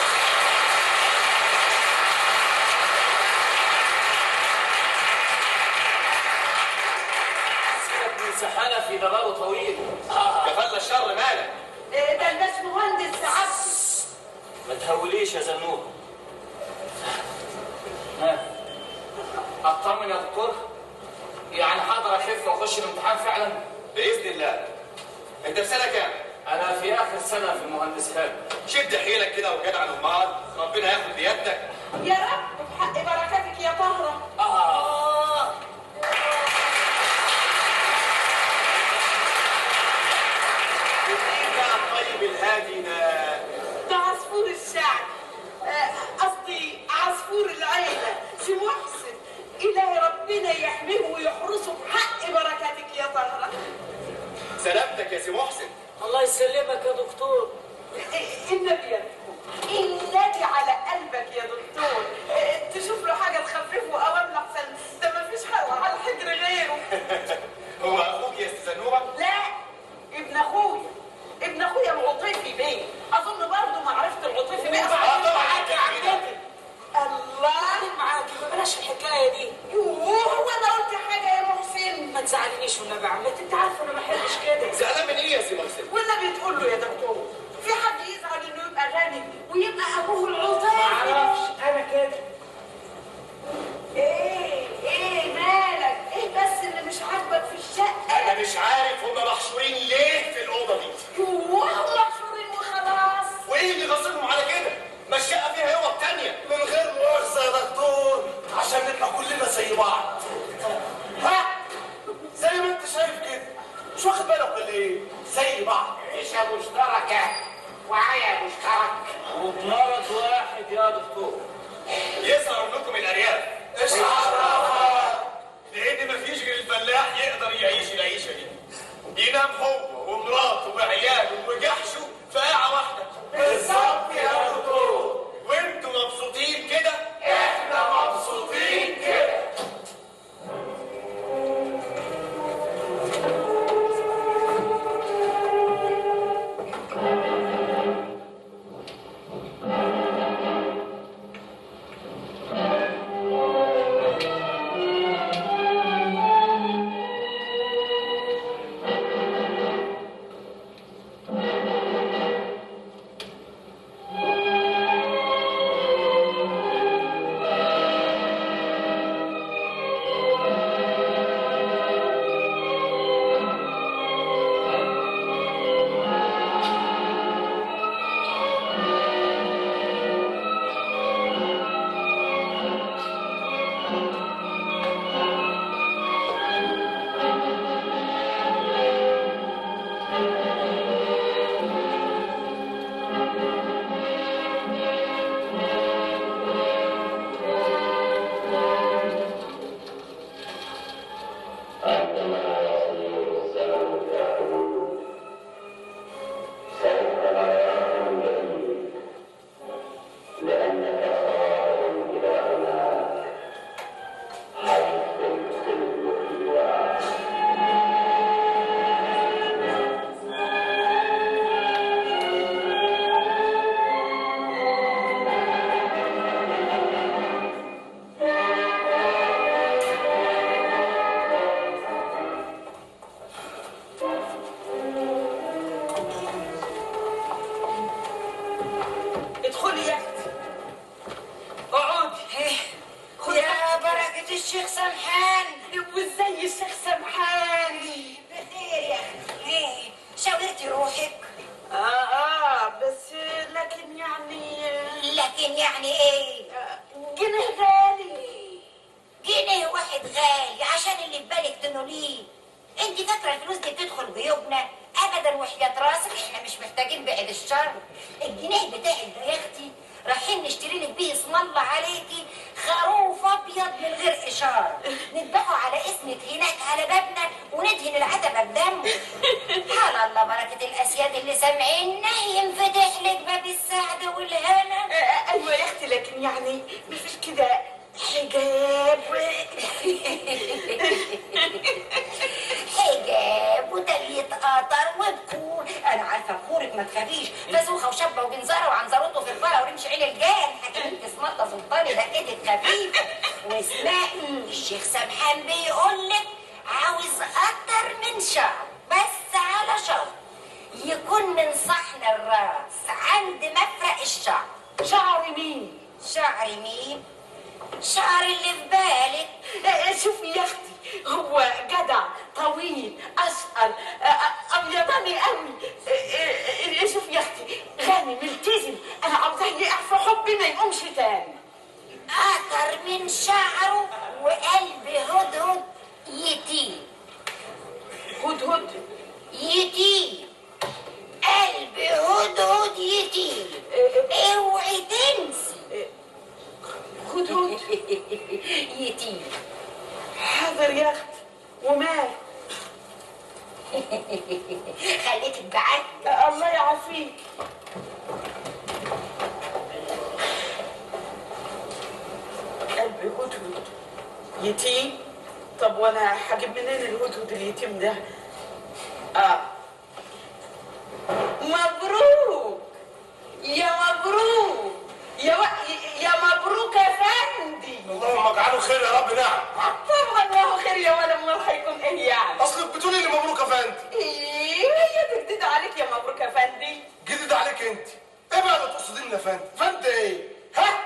سيبك من سحانه في دماغه طويل كفلنا الشر مالك آه، ده الباشمهندس عبد ما تهوليش يا زنوب ها اطمن يا دكتور يعني حاضر اخف واخش الامتحان فعلا باذن الله انت في سنه كام انا في اخر سنه في المهندسات شد حيلك كده وجدع الامال ربنا ياخد بيدك يا رب بحق بركاتك يا طهرة آه. مين بقى الطيب الهادي ده ده عصفور الشعب آه، قصدي عصفور العيلة سي محسن إلى بالله ربنا يحميه ويحرسه بحق بركاتك يا طهرة سلامتك يا سي محسن الله يسلمك يا دكتور النبي يا دكتور الذي على قلبك يا دكتور إيه، تشوف له حاجة تخففه أوام أحسن ده مفيش حق على الحجر غيره هو اخوك يا استاذ نوبه لا ابن أخويا ابن أخويا العطيفي بيه أظن برضه معرفة العطيفي بيه آه، طبعاً. معاك يا عمتي الله معاكي ما بلاش الحكايه دي يوه هو أنا قلت حاجة يا محسن ما تزعلنيش والنبي يا عمتي انت عارفه انا ما بحبش كده زعلان من ايه يا سي محسن والنبي تقول له يا دكتور في حد يزعل انه يبقى غني ويبقى ابوه العطيفي معرفش انا كده ايه ايه مالك ايه بس اللي مش عاجبك في الشقه انا مش عارف هم محشورين ليه في الاوضه دي يوه محشورين وخلاص وايه اللي غصبهم على كده ما الشقه فيها اوض تانية من غير مؤاخذة يا دكتور عشان نبقى كلنا زي بعض ها زي ما انت شايف كده مش واخد بالك ولا ايه زي بعض عيشة مشتركة وعيا مشترك وبمرض واحد يا دكتور يظهر لكم الارياف ايش عرفك لان مفيش غير الفلاح يقدر يعيش العيشه دي ينام هو ومراته وعياله وجحشه في قاعه واحده بالظبط يا دكتور وانتوا مبسوطين كده احنا مبسوطين كده ادخلي يا اختي اقعدي يا بركة الشيخ سمحان وازاي الشيخ سمحان بخير يا أخي إيه شاورتي روحك اه اه بس لكن يعني لكن يعني ايه آه، جنيه غالي جنيه واحد غالي عشان اللي في بالك تنوليه انت فاكره الفلوس دي بتدخل جيوبنا ابدا وحياة راسك احنا مش محتاجين بعد الشر الجنيه بتاعك ده يا اختي رايحين نشتري لك بيه اسم الله عليكي خروف ابيض من غير اشاره نذبحه على اسمك هناك على بابنا وندهن العتبه بدمه حال الله بركه الاسياد اللي سامعينا ينفتح لك باب السعاده والهنا آه، ايوه يا اختي لكن يعني مفيش كده حجاب حجاب وتلية قطر وبكور انا عارفه بكورك ما تخافيش فزوخه وشبه وجنزره وعنزرته في الفرع ورمش عين الجان حكيمة اسم الله سلطاني دقتك خفيفه واسمعي الشيخ سمحان بيقول لك عاوز اكتر من شهر بس على شرط يكون من صحن الراس عند مفرق الشعر شعر مين شعر مين شعر اللي في بالك آه، شوفي يا اختي هو جدع طويل اشقر آه، آه، ابيضاني قوي آه، آه، آه، شوفي يا اختي غني ملتزم انا عاوزاه يقع في حبي ما يقومش تاني أكتر من شعره وقلب هدهد يتيم هدهد يتيم قلب هدهد يتيم اوعي تنسي هدهد يتيم حاضر يا اختي ومال خليك بعد الله يعافيك قلبي هدهد يتيم طب وانا هجيب منين الهدهد اليتيم ده اه مبروك يا مبروك يا و... يا مبروك يا فندي اللهم اجعله خير يا رب نعم طبعا ما هو خير يا ولا امال هيكون ايه يعني اصلك بتقولي لي مبروك يا فندم ايه هي جديد عليك يا مبروك يا فندي جديد عليك انت ايه بقى اللي تقصدي لنا يا فندم فندم ايه ها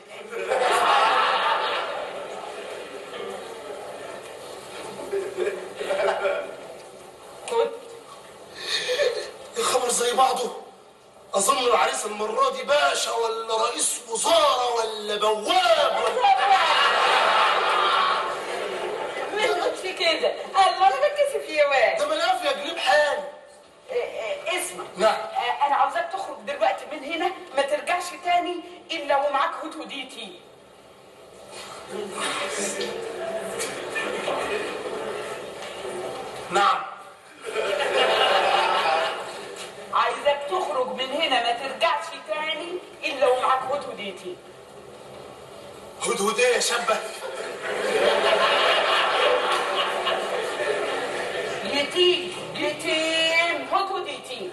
خد الخبر زي بعضه اظن العريس المره دي باشا ولا رئيس وزاره ولا بواب ولا مش في كده الله انا بتكسف يا واد ده ملاف يا جنيه بحال إيه إيه اسمع نعم. آه، انا عاوزاك تخرج دلوقتي من هنا ما ترجعش تاني الا ومعاك هدهديتي نعم عايزاك تخرج من هنا ما ترجعش تاني الا ومعاك هدهديتي هدهد ايه يا شابه يتيم يتيم هدهديتي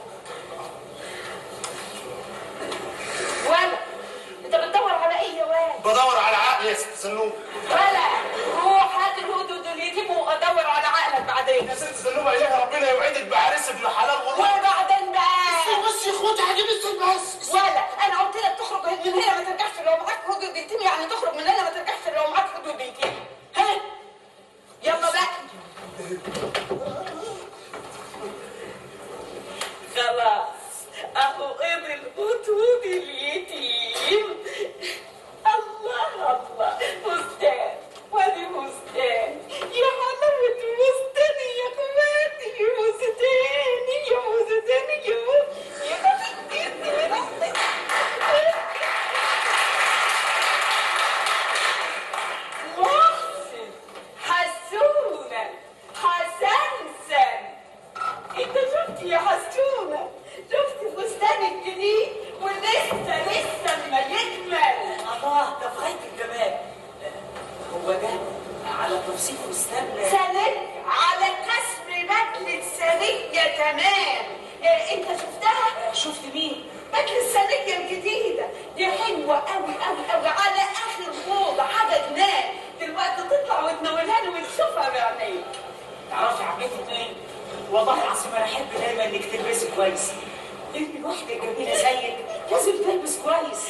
ولا انت بتدور على ايه يا واد بدور على عقل يا ست سنوب ولا روح هات الهدهد اليتيم وادور على عقلك بعدين يا ست سنوب اله ربنا يوعدك بعريس ابن حلال والله وبعدين بقى بس يا اخواتي هجيب الست بس ولا انا قلت لك تخرج من هنا ما ترجعش لو معاك حدود يتيم يعني تخرج من هنا ما ترجعش لو معاك حدود يتيم ها يلا بقى خلاص اهو قبل الهدهد اليتيم الله الله فستان وادي فستان يا حلاوة فستاني يا اخواتي يا فستاني يا فستاني يا يا محسن حسونة حسنسن انت شفت يا حسونة شفت فستان الجديد ولسه لسه ما يكمل الله ده في غايه الجمال هو ده على تفصيل فستان سنة على كسر بدلة سنية تمام إيه، انت شفتها؟ شفت مين؟ بدلة السنية الجديدة دي حلوة قوي قوي قوي على اخر موضة حاجة جنان دلوقتي تطلع وتناولها لي وتشوفها بعينيك تعرفي يا عمتي ايه؟ والله العظيم انا احب دايما انك تلبسي كويس انت واحده جميله زيك لازم تلبس كويس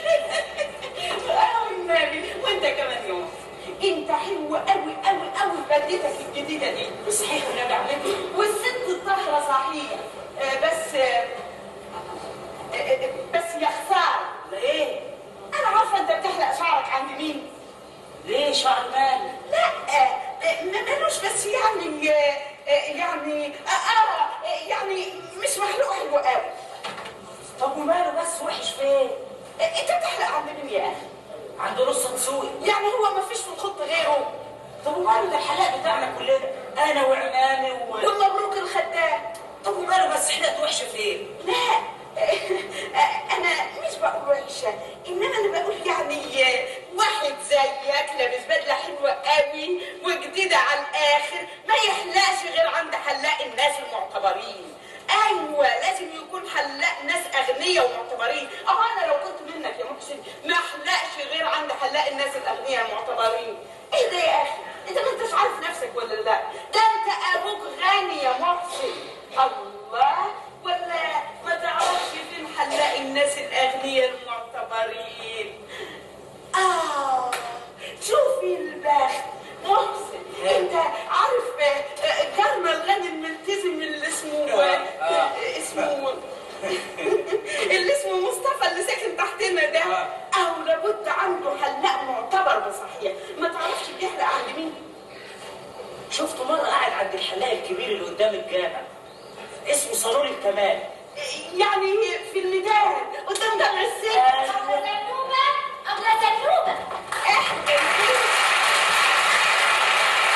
قوي النبي وانت كمان يوم انت حلو قوي قوي قوي بدلتك الجديدة دي صحيح والنبي عمتي والست الطاهرة صحيح آه، بس آه، آه، بس يا خسارة ليه؟ انا عارفة انت بتحلق شعرك عند مين ليه شعر مال؟ لا آه، آه، ما مالوش بس يعني آه، آه، يعني آه، اه آه، يعني مش محلوق حلو قوي طب وماله بس وحش فين؟ آه، انت بتحلق عند مين يا اخي عند نص تسوقي يعني هو ما فيش في الخط غيره طب وماله ده الحلاق بتاعنا كلنا انا وعمامي و... والمبروك الخدام طب وماله بس حلقت وحشه فين؟ لا انا مش بقول وحشه انما انا بقول يعني واحد زيك لابس بدله حلوه قوي وجديده على الاخر ما يحلقش غير عند حلاق الناس المعتبرين ايوه لازم يكون حلاق ناس اغنياء ومعتبرين اه انا لو كنت منك يا محسن ما احلقش غير عند حلاق الناس الاغنياء المعتبرين ايه ده يا اخي انت ما انتش عارف نفسك ولا لا ده انت ابوك غني يا محسن الله ولا ما تعرفش فين حلاق الناس الاغنياء المعتبرين اه شوفي البخت محسن انت عارف آه، آه، جارنا الغني الملتزم اللي اسمه آه، اسمه اللي اسمه مصطفى اللي ساكن تحتنا ده اهو لابد عنده حلاق معتبر بصحيح ما تعرفش بيحلق عند مين شفته مره قاعد عند الحلاق الكبير اللي قدام الجامع اسمه صالون الكمال يعني في الميدان قدام جامع السيف أبلة زنوبة أبلة زنوبة احنا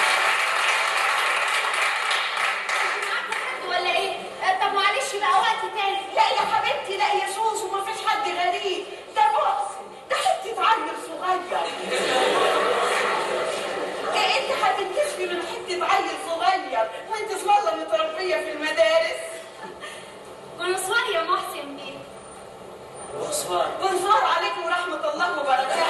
بونسوار بونسوار عليكم ورحمة الله وبركاته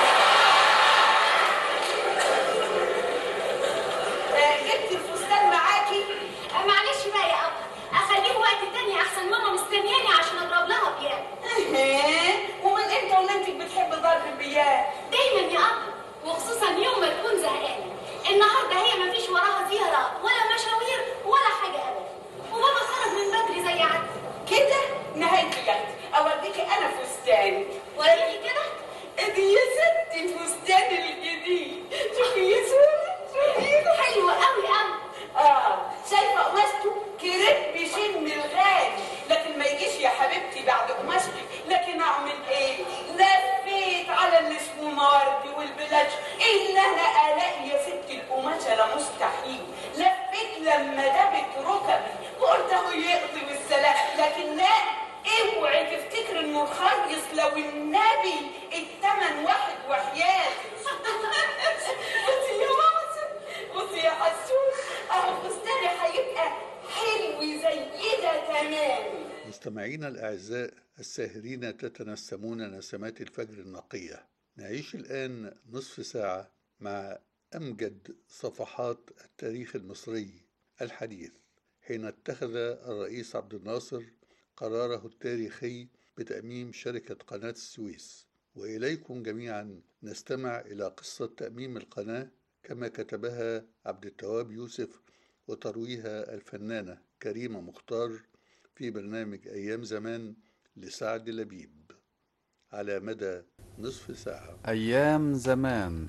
آه، جبتي الفستان معاكي آه، معلش بقى يا ابا اخليه وقت تاني احسن ماما مستنياني عشان اضرب لها بيان إيه؟ ومن امتى ولادتك بتحب ضرب البيان دايما يا ابا وخصوصا يوم ما تكون زهقانه النهارده هي ما فيش وراها زياره ولا مشاوير ولا حاجه ابدا وبابا خرج من بدري زي عادته كده نهايتي جت اوريكي انا فستاني وريني كده ادي يا ستي الفستان الجديد شوفي يا ستي شوفي حلو قوي قوي اه شايفه قماشته كريب بيشم الغالي لكن ما يجيش يا حبيبتي بعد قماشتك لكن اعمل ايه لفيت على الاسموماردي والبلاش الا انا الاقي يا ستي القماشه لا مستحيل لفيت لما دبت ركبي وقلت اهو يقضي بالسلام لكن لا اوعي تفتكر انه رخيص لو النبي التمن واحد وحياتي بصي يا ماما بصي يا حسون اهو فستاني هيبقى حلو زي ده تمام مستمعينا الأعزاء الساهرين تتنسمون نسمات الفجر النقية نعيش الآن نصف ساعة مع أمجد صفحات التاريخ المصري الحديث حين اتخذ الرئيس عبد الناصر قراره التاريخي بتأميم شركة قناة السويس وإليكم جميعا نستمع إلى قصة تأميم القناة كما كتبها عبد التواب يوسف وترويها الفنانة كريمة مختار في برنامج أيام زمان لسعد لبيب على مدى نصف ساعة أيام زمان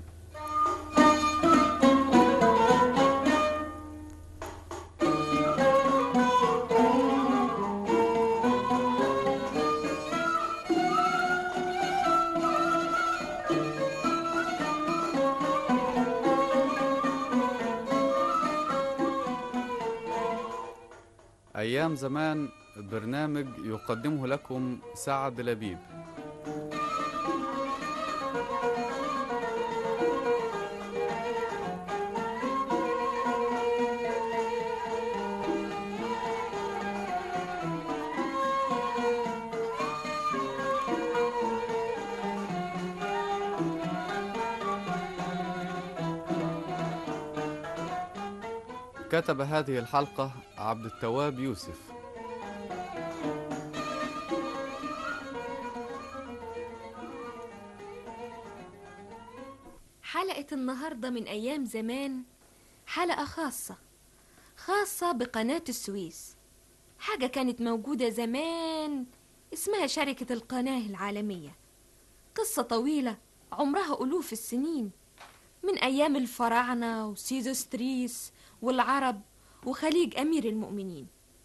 أيام زمان برنامج يقدمه لكم سعد لبيب كتب هذه الحلقة عبد التواب يوسف حلقة النهاردة من أيام زمان حلقة خاصة خاصة بقناة السويس حاجة كانت موجودة زمان اسمها شركة القناة العالمية قصة طويلة عمرها ألوف السنين من أيام الفراعنة وسيزوستريس والعرب وخليج أمير المؤمنين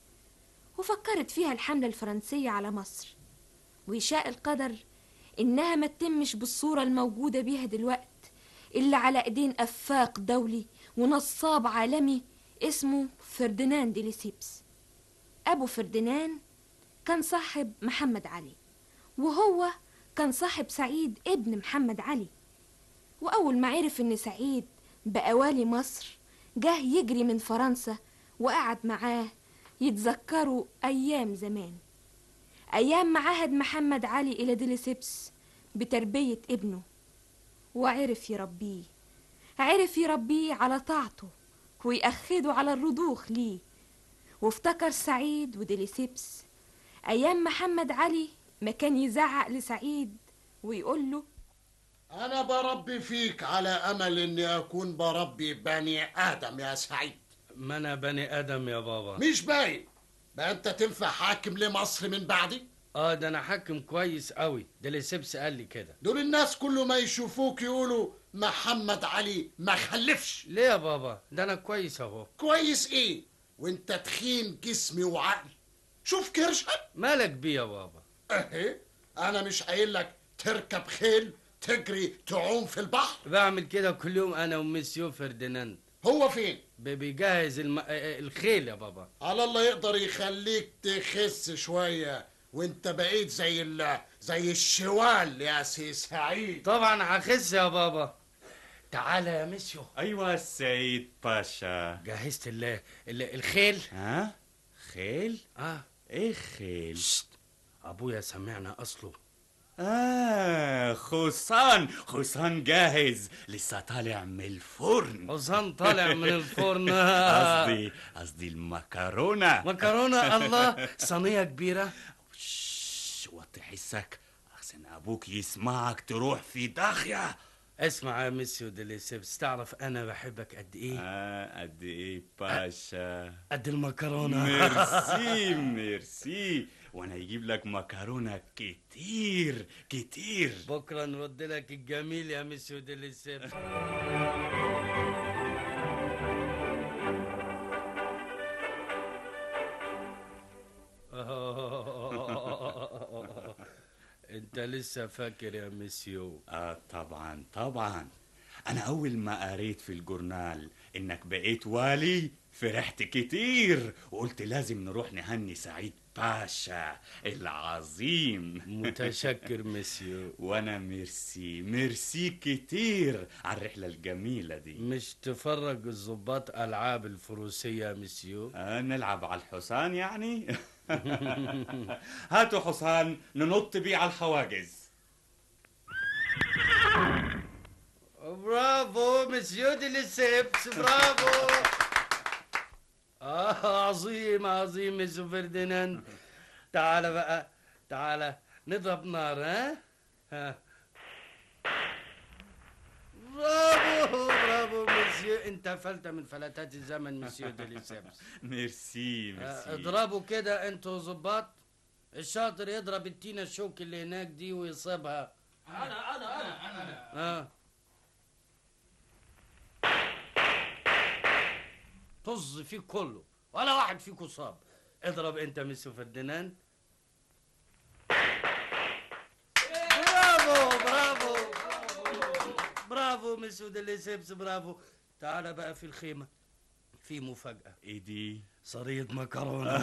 وفكرت فيها الحملة الفرنسية على مصر ويشاء القدر إنها ما تتمش بالصورة الموجودة بيها دلوقت إلا على إيدين أفاق دولي ونصاب عالمي اسمه فرديناند دي ليسيبس أبو فرديناند كان صاحب محمد علي وهو كان صاحب سعيد ابن محمد علي وأول ما عرف إن سعيد بقى والي مصر جه يجري من فرنسا وقعد معاه يتذكروا أيام زمان أيام ما عهد محمد علي إلى ديليسيبس بتربية ابنه وعرف يربيه عرف يربيه على طاعته ويأخده على الرضوخ ليه وافتكر سعيد وديليسيبس أيام محمد علي ما كان يزعق لسعيد ويقول له أنا بربي فيك على أمل إني أكون بربي بني آدم يا سعيد ما انا بني ادم يا بابا مش باين بقى أنت تنفع حاكم لمصر من بعدي اه ده انا حاكم كويس قوي ده اللي سيبس قال لي كده دول الناس كل ما يشوفوك يقولوا محمد علي ما خلفش ليه يا بابا ده انا كويس اهو كويس إيه وأنت تخين جسمي وعقلي شوف كرشك مالك بيه يا بابا أهي أنا مش قايل لك تركب خيل تجري تعوم في البحر بعمل كده كل يوم انا ومسيو فرديناند هو فين ب- بيجهز الم... آه، الخيل يا بابا على الله يقدر يخليك تخس شوية وانت بقيت زي ال... زي الشوال يا سي سعيد طبعا هخس يا بابا تعالى يا مسيو ايوه السيد باشا جهزت ال... ال... الخيل ها خيل اه ايه خيل شت. ابويا سمعنا اصله آه خوسان خوسان جاهز لسه طالع من الفرن خوسان طالع من الفرن. قصدي قصدي المكرونة مكرونة الله صينية كبيرة شش وطي حسك أحسن أبوك يسمعك تروح في داخية اسمع يا ميسيو ديليسيبس تعرف أنا بحبك قد إيه؟ آه قد إيه باشا قد المكرونة ميرسي ميرسي وانا يجيب لك مكرونه كتير كتير بكره نرد لك الجميل يا ميسيو ديليسيبس انت لسه فاكر يا ميسيو اه طبعا طبعا انا اول ما قريت في الجورنال انك بقيت والي فرحت كتير وقلت لازم نروح نهني سعيد باشا العظيم متشكر مسيو وانا ميرسي ميرسي كتير على الرحلة الجميلة دي مش تفرج الضباط العاب الفروسية مسيو آه نلعب على الحصان يعني هاتوا حصان ننط بيه على الحواجز برافو مسيو ديليسيبس برافو آه عظيم عظيم مسيو فرديناند تعال بقى تعال نضرب نار ها ها برافو برافو مسيو انت فلتة من فلتات الزمن مسيو ديليسيبس ميرسي آه، ميرسي اضربوا كده انتوا ظباط الشاطر يضرب التينة الشوك اللي هناك دي ويصيبها انا انا انا انا اه طز فيه كله ولا واحد فيكم صاب اضرب انت ميسو فرديناند برافو برافو برافو ميسو ديليسيبس برافو تعال بقى في الخيمة في مفاجأة ايه دي صريد مكرونة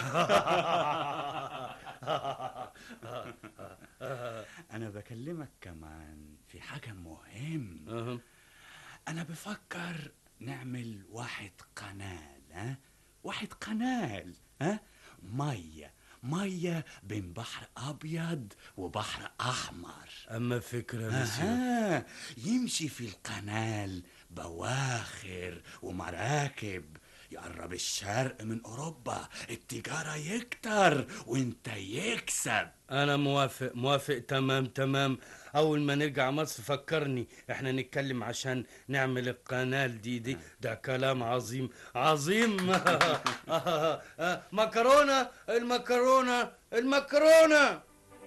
انا بكلمك كمان في حاجة مهم انا بفكر نعمل واحد قنال ها واحد قنال ها مية مية بين بحر ابيض وبحر احمر اما فكرة مسيو آه يمشي في القنال بواخر ومراكب يقرب الشرق من اوروبا التجارة يكتر وانت يكسب انا موافق موافق تمام تمام اول ما نرجع مصر فكرني احنا نتكلم عشان نعمل القنال دي دي ده كلام عظيم عظيم مكرونة المكرونة المكرونة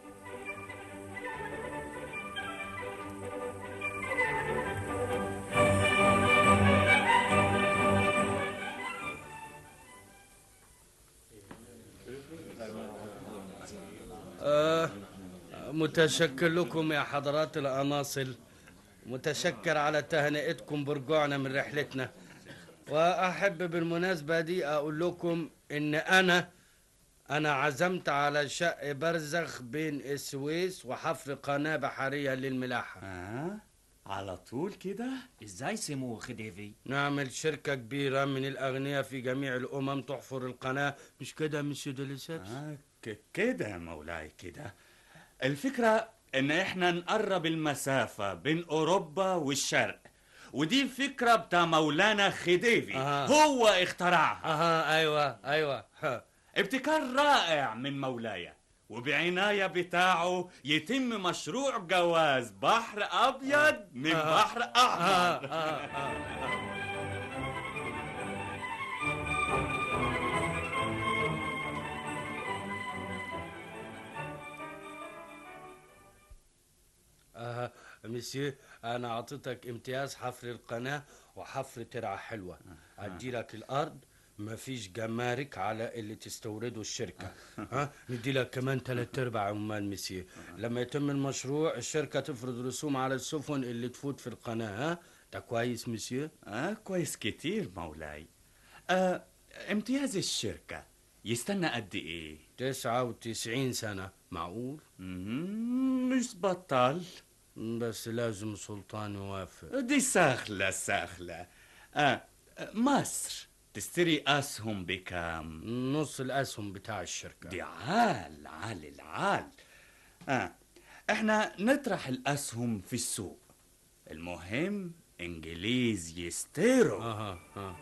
آه متشكر لكم يا حضرات الأناصل متشكر على تهنئتكم برجوعنا من رحلتنا وأحب بالمناسبة دي أقول لكم إن أنا أنا عزمت على شق برزخ بين السويس وحفر قناة بحرية للملاحة آه على طول كده ازاي سمو خديفي نعمل شركة كبيرة من الأغنياء في جميع الأمم تحفر القناة مش كده مسيو ديليسيبس آه ك- كده يا مولاي كده الفكرة ان احنا نقرب المسافة بين اوروبا والشرق ودي فكرة بتاع مولانا خديفي آه. هو اخترعها اها ايوه ايوه ها. ابتكار رائع من مولاي وبعناية بتاعه يتم مشروع جواز بحر ابيض من آه. بحر احمر آه، آه، آه. آه مسيو انا اعطيتك امتياز حفر القناه وحفر ترعه حلوه ادي لك الارض مفيش جمارك على اللي تستورده الشركة ها ندي لك كمان تلات ارباع عمال مسيو لما يتم المشروع الشركة تفرض رسوم على السفن اللي تفوت في القناة ها ده كويس مسيو آه كويس كتير مولاي آه امتياز الشركة يستنى قد ايه تسعة وتسعين سنة معقول مم، مش بطال بس لازم سلطان يوافق دي سهلة سهلة آه مصر تشتري أسهم بكام؟ نص الأسهم بتاع الشركة دي عال عال العال آه احنا نطرح الاسهم في السوق المهم انجليز يستيروا اها اه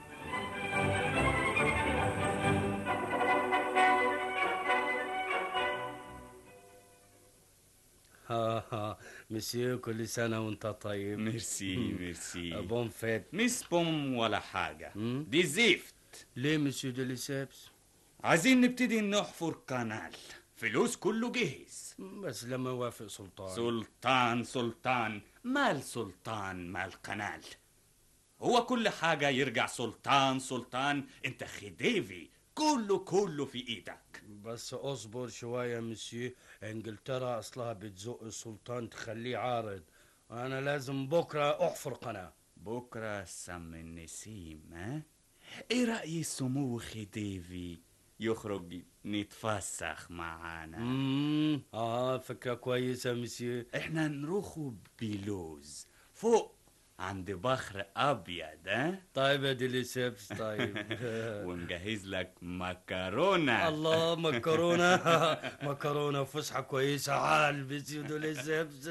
ها ها مسيو كل سنة وانت طيب ميرسي ميرسي بون فيت مش بوم ولا حاجة دي زفت ليه مسيو ديليسيبس عايزين نبتدي نحفر قنال فلوس كله جهز بس لما وافق سلطان سلطان سلطان مال سلطان مال قنال هو كل حاجة يرجع سلطان سلطان انت خديفي كله كله في ايدك بس اصبر شوية مسيو انجلترا اصلها بتزق السلطان تخليه عارض انا لازم بكرة احفر قناة بكرة سم النسيم ها ايه رأي سمو خديفي يخرج نتفسخ معانا امم اه فكرة كويسة مسيو احنا نروحوا بلوز فوق عند بحر ابيض ها طيب يا ديليسيبس طيب ونجهز لك مكرونه الله مكرونة مكرونة وفسحة كويسة عال مسيو ديليسيبس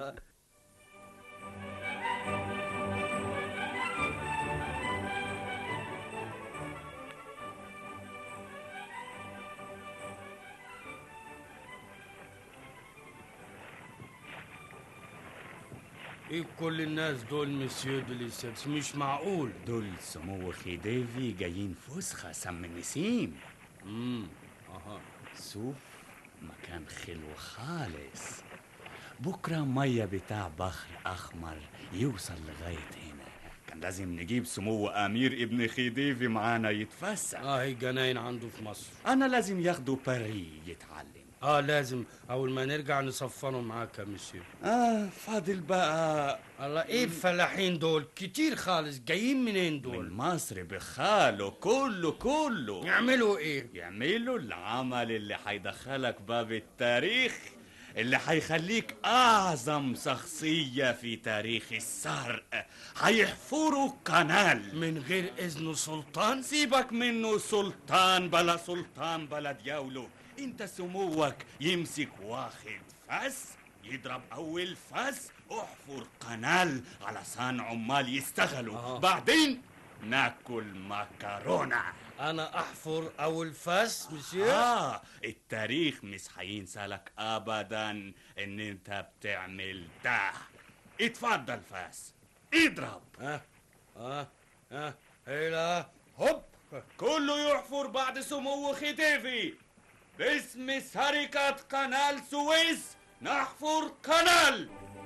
ايه كل الناس دول مسيو ديليسيبس مش معقول دول سمو خديفي جايين فسخة سم النسيم امم اها شوف مكان خلو خالص بكرة مية بتاع بحر أحمر يوصل لغاية هنا كان لازم نجيب سمو أمير ابن خديفي معانا يتفسح اه هي جناين عنده في مصر أنا لازم ياخدوا باري يتعلم اه لازم اول ما نرجع نصفره معاك يا مسيو آه فاضل بقى الله ايه الفلاحين دول كتير خالص جايين منين دول من مصر بخاله كله كله يعملوا ايه يعملوا العمل اللي هيدخلك باب التاريخ اللي هيخليك أعظم شخصية في تاريخ السرق هيحفروا قنال من غير إذن سلطان سيبك منه سلطان بلا سلطان بلا دياولو انت سموك يمسك واخد فاس يضرب أول فاس احفر قنال علشان عمال يستغلوا آه. بعدين ناكل مكرونه انا احفر اول فاس مسيو آه التاريخ مش هينسى لك أبدا إن أنت بتعمل ده اتفضل فاس اضرب ها ها ها هلا هوب كله يحفر بعد سمو ختيفي باسم سرقة قنال سويس نحفر قنال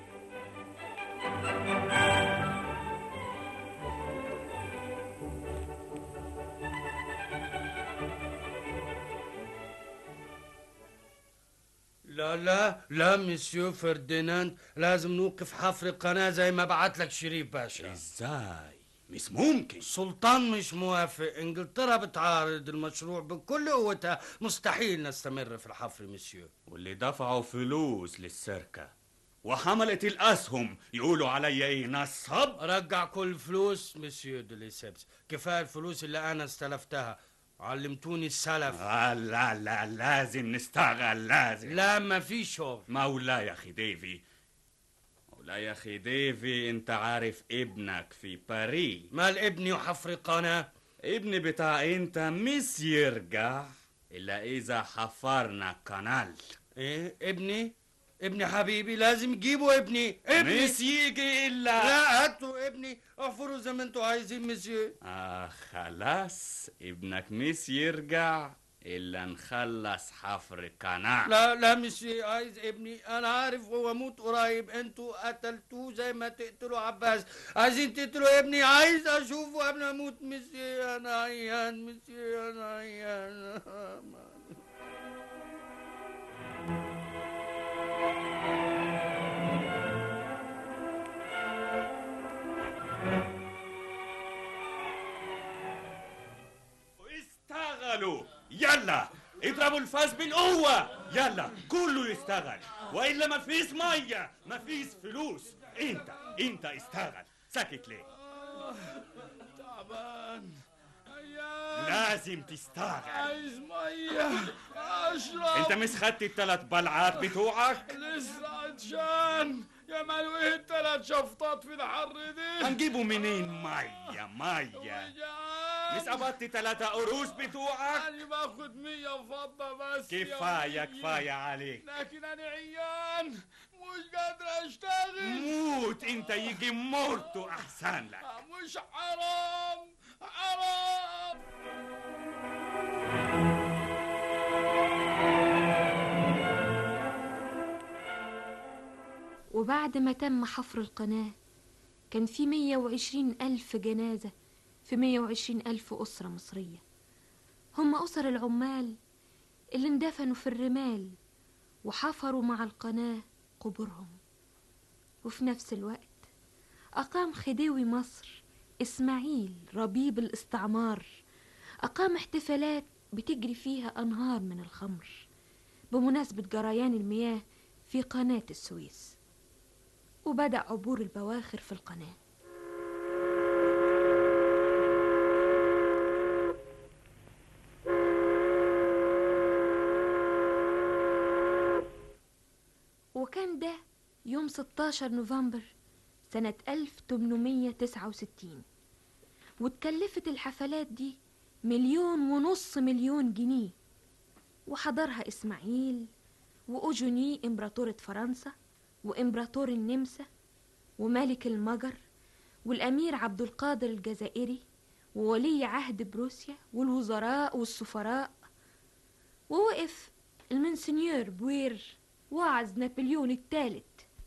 لا لا لا مسيو فرديناند لازم نوقف حفر القناة زي ما بعت لك شريف باشا ازاي مش ممكن السلطان مش موافق انجلترا بتعارض المشروع بكل قوتها مستحيل نستمر في الحفر مسيو واللي دفعوا فلوس للسرقة وحملت الأسهم يقولوا عليا إيه نصب رجع كل فلوس مسيو ديليسيبس كفاية الفلوس اللي أنا استلفتها علمتوني السلف آه لا لا لازم نشتغل لازم لا ما في شغل مولاي يا خديفي مولاي يا خديفي انت عارف ابنك في باريس مال ابني وحفر قناة ابني بتاع انت مش يرجع الا اذا حفرنا قنال ايه ابني ابني حبيبي لازم تجيبوا ابني ابني مش يجي الا لا هاتوا ابني احفروا زي ما انتوا عايزين مسيو آه خلاص ابنك مش يرجع الا نخلص حفر قناة لا لا مش عايز ابني انا عارف هو موت قريب انتوا قتلتوه زي ما تقتلوا عباس عايزين تقتلوا ابني عايز اشوفه قبل ما اموت مسي انا عيان مسي انا عيان اشتغلوا يلا اضربوا الفاس بالقوة يلا كله يشتغل وإلا ما فيش مية ما فيش فلوس انت انت اشتغل ساكت ليه تعبان لازم تشتغل عايز ميه اشرب انت مش خدت الثلاث بلعات بتوعك لسه عطشان يا مالو ايه التلات شفطات في الحر دي هنجيبوا منين مية مية مش قبضت تلاتة قروش بتوعك انا باخد مية فضة بس يا كفاية ولية. كفاية عليك لكن انا عيان مش قادر اشتغل موت انت يجي مرته احسن لك مش حرام حرام وبعد ما تم حفر القناة كان في 120 ألف جنازة في 120 ألف أسرة مصرية هم أسر العمال اللي اندفنوا في الرمال وحفروا مع القناة قبورهم وفي نفس الوقت أقام خديوي مصر إسماعيل ربيب الاستعمار أقام احتفالات بتجري فيها أنهار من الخمر بمناسبة جريان المياه في قناة السويس وبدأ عبور البواخر في القناة وكان ده يوم 16 نوفمبر سنة 1869 واتكلفت الحفلات دي مليون ونص مليون جنيه وحضرها إسماعيل وأوجوني إمبراطورة فرنسا وإمبراطور النمسا وملك المجر والأمير عبد القادر الجزائري وولي عهد بروسيا والوزراء والسفراء ووقف المنسنيور بوير واعظ نابليون الثالث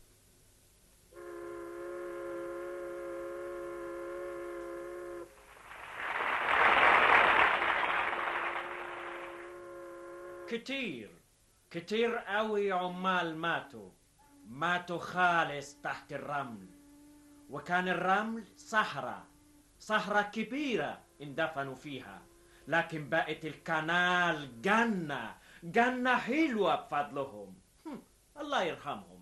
كتير كتير قوي عمال ماتوا ماتوا خالص تحت الرمل وكان الرمل صحراء صحراء كبيرة اندفنوا فيها لكن بقت الكنال جنة جنة حلوة بفضلهم هم، الله يرحمهم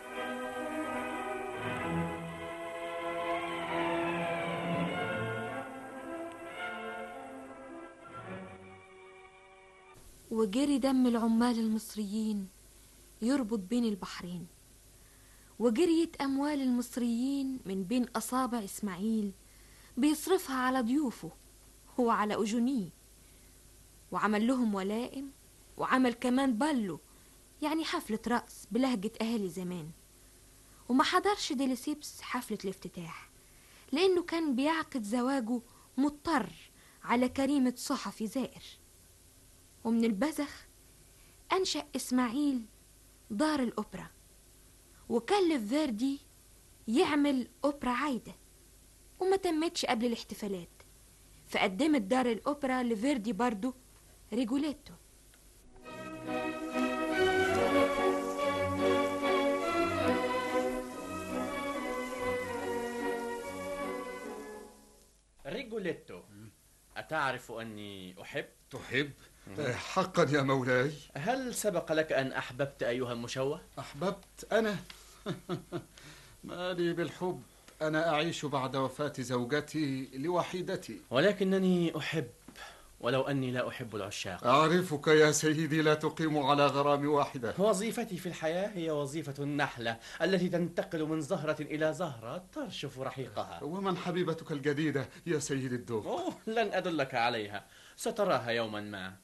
وجري دم العمال المصريين يربط بين البحرين وجريت أموال المصريين من بين أصابع إسماعيل بيصرفها على ضيوفه هو على أجونيه وعمل لهم ولائم وعمل كمان بالو يعني حفلة رقص بلهجة أهالي زمان وما حضرش ديليسيبس حفلة الافتتاح لأنه كان بيعقد زواجه مضطر على كريمة صحفي زائر ومن البذخ أنشأ إسماعيل دار الأوبرا وكلف فيردي يعمل أوبرا عايدة وما تمتش قبل الاحتفالات فقدمت دار الأوبرا لفيردي برضو ريجوليتو ريجوليتو أتعرف أني أحب؟ تحب؟ حقا يا مولاي هل سبق لك أن أحببت أيها المشوه؟ أحببت أنا مالي بالحب أنا أعيش بعد وفاة زوجتي لوحيدتي ولكنني أحب ولو أني لا أحب العشاق أعرفك يا سيدي لا تقيم على غرام واحدة وظيفتي في الحياة هي وظيفة النحلة التي تنتقل من زهرة إلى زهرة ترشف رحيقها ومن حبيبتك الجديدة يا سيد الدوق أوه لن أدلك عليها ستراها يوما ما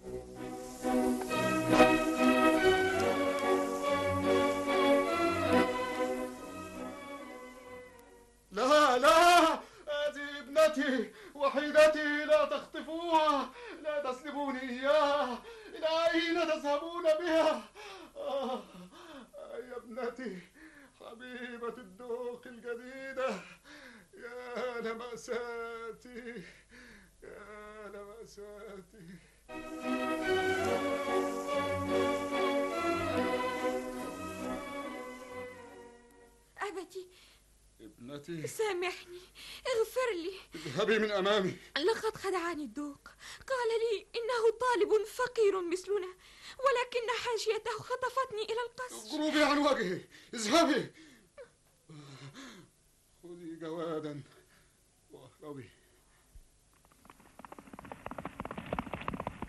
لا لا هذه ابنتي وحيدتي لا تخطفوها لا تسلبوني إياها إلى أين تذهبون بها آه يا ابنتي حبيبة الدوق الجديدة يا لمساتي يا لمساتي أبتي ابنتي سامحني اغفر لي اذهبي من أمامي لقد خدعني الدوق قال لي إنه طالب فقير مثلنا ولكن حاشيته خطفتني إلى القصر غروبي عن وجهي اذهبي خذي جوادا واهربي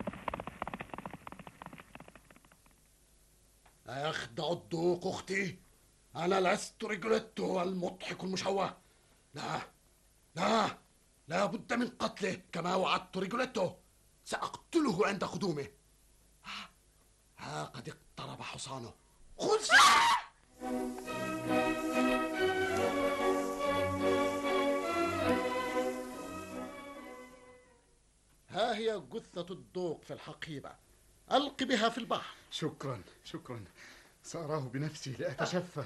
أيخدع الدوق أختي أنا لست ريجوليتو المضحك المشوه لا لا لا بد من قتله كما وعدت ريجوليتو سأقتله عند قدومه ها- ها قد اقترب حصانه خذ ها هي جثة الدوق في الحقيبة ألق بها في البحر شكرا شكرا سأراه بنفسي لأتشفى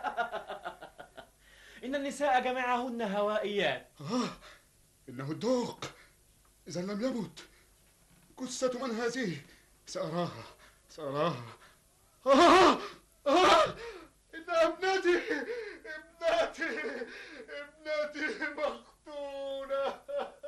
إن النساء جميعهن هوائيات آه إنه الدوق إذا لم يمت جثة من هذه سأراها سأراها آه آه إنها ابنتي ابنتي ابنتي مقتولة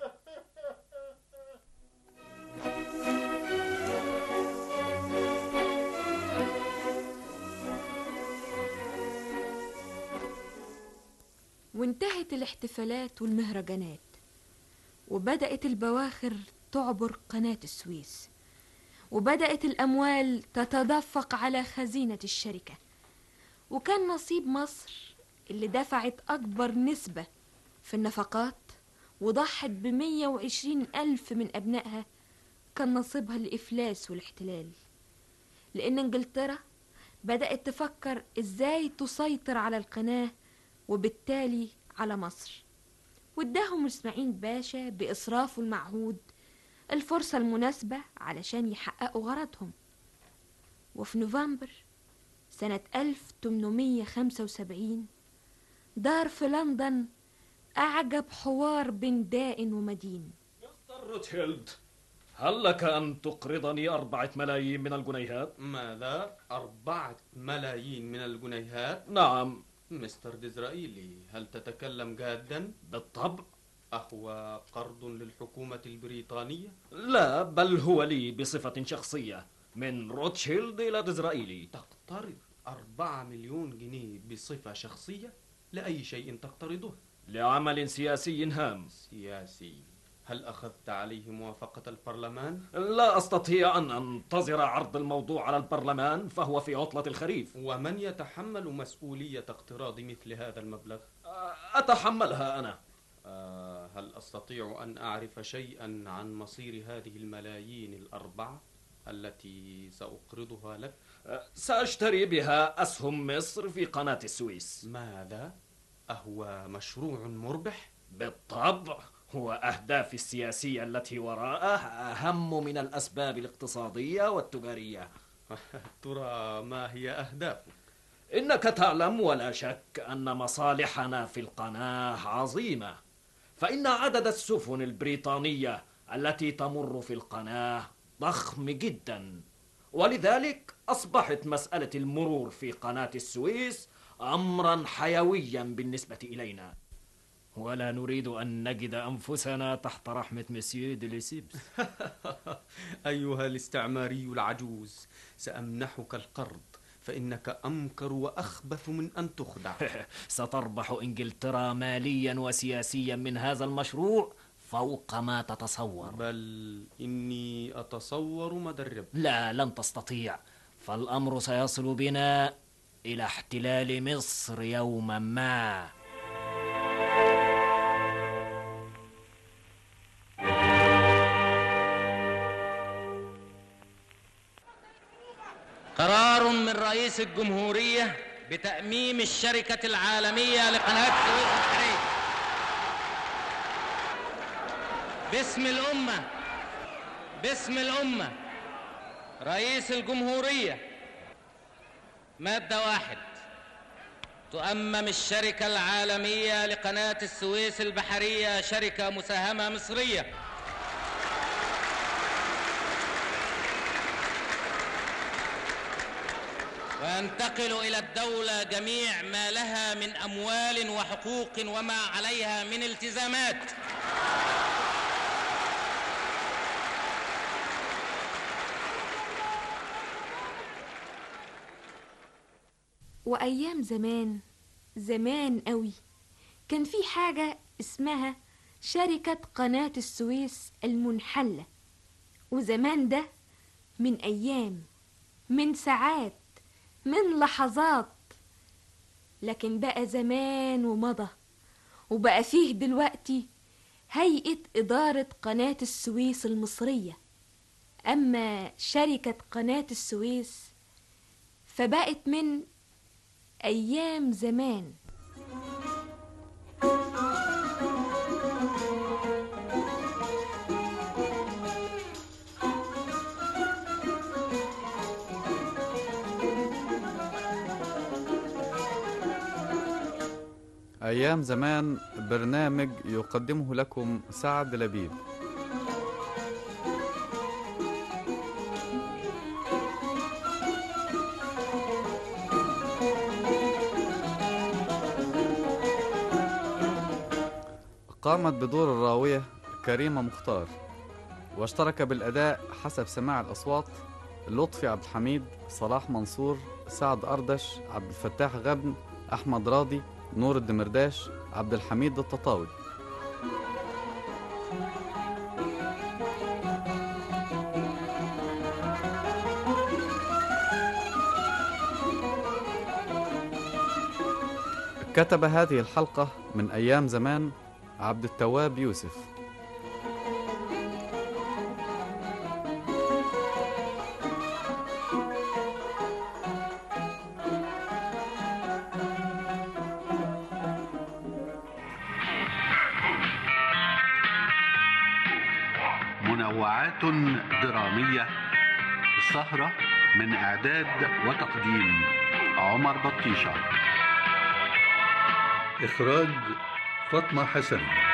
وانتهت الاحتفالات والمهرجانات وبدأت البواخر تعبر قناة السويس وبدأت الأموال تتدفق على خزينة الشركة وكان نصيب مصر اللي دفعت أكبر نسبة في النفقات وضحت بمية وعشرين ألف من أبنائها كان نصيبها الإفلاس والاحتلال لأن إنجلترا بدأت تفكر إزاي تسيطر على القناة وبالتالي على مصر واداهم اسماعيل باشا بإسرافه المعهود الفرصة المناسبة علشان يحققوا غرضهم وفي نوفمبر سنة 1875 دار في لندن أعجب حوار بين دائن ومدين روتشيلد هل لك أن تقرضني أربعة ملايين من الجنيهات؟ ماذا؟ أربعة ملايين من الجنيهات؟ نعم مستر ديزرائيلي هل تتكلم جادا؟ بالطبع أهو قرض للحكومة البريطانية؟ لا بل هو لي بصفة شخصية من روتشيلد إلى ديزرائيلي تقترض أربعة مليون جنيه بصفة شخصية؟ لأي شيء تقترضه؟ لعمل سياسي هام سياسي هل أخذت عليه موافقة البرلمان؟ لا أستطيع أن أنتظر عرض الموضوع على البرلمان فهو في عطلة الخريف ومن يتحمل مسؤولية اقتراض مثل هذا المبلغ؟ أتحملها أنا آه، هل أستطيع أن أعرف شيئا عن مصير هذه الملايين الأربعة التي سأقرضها لك؟ سأشتري بها أسهم مصر في قناة السويس ماذا؟ أهو مشروع مربح؟ بالطبع هو أهدافي السياسية التي وراءه أهم من الأسباب الاقتصادية والتجارية ترى ما هي أهدافك؟ إنك تعلم ولا شك أن مصالحنا في القناة عظيمة فإن عدد السفن البريطانية التي تمر في القناة ضخم جدا ولذلك أصبحت مسألة المرور في قناة السويس أمرا حيويا بالنسبة إلينا ولا نريد أن نجد أنفسنا تحت رحمة مسيو ديليسيبس أيها الاستعماري العجوز سأمنحك القرض فإنك أمكر وأخبث من أن تخدع ستربح إنجلترا ماليا وسياسيا من هذا المشروع فوق ما تتصور بل إني أتصور مدرب لا لن تستطيع فالأمر سيصل بنا إلى احتلال مصر يوما ما قرار من رئيس الجمهورية بتأميم الشركة العالمية لقناة السويس البحرية باسم الأمة باسم الأمة رئيس الجمهورية مادة واحد تؤمم الشركة العالمية لقناة السويس البحرية شركة مساهمة مصرية وينتقل إلى الدولة جميع ما لها من أموال وحقوق وما عليها من التزامات وأيام زمان زمان قوي كان في حاجة اسمها شركة قناة السويس المنحلة وزمان ده من أيام من ساعات من لحظات لكن بقى زمان ومضى وبقى فيه دلوقتي هيئة إدارة قناة السويس المصرية أما شركة قناة السويس فبقت من أيام زمان أيام زمان برنامج يقدمه لكم سعد لبيب قامت بدور الراوية كريمة مختار واشترك بالأداء حسب سماع الأصوات لطفي عبد الحميد صلاح منصور سعد أردش عبد الفتاح غبن أحمد راضي نور الدمرداش عبد الحميد التطاوي كتب هذه الحلقة من أيام زمان عبد التواب يوسف منوعات درامية السهرة من إعداد وتقديم عمر بطيشة إخراج فاطمة حسن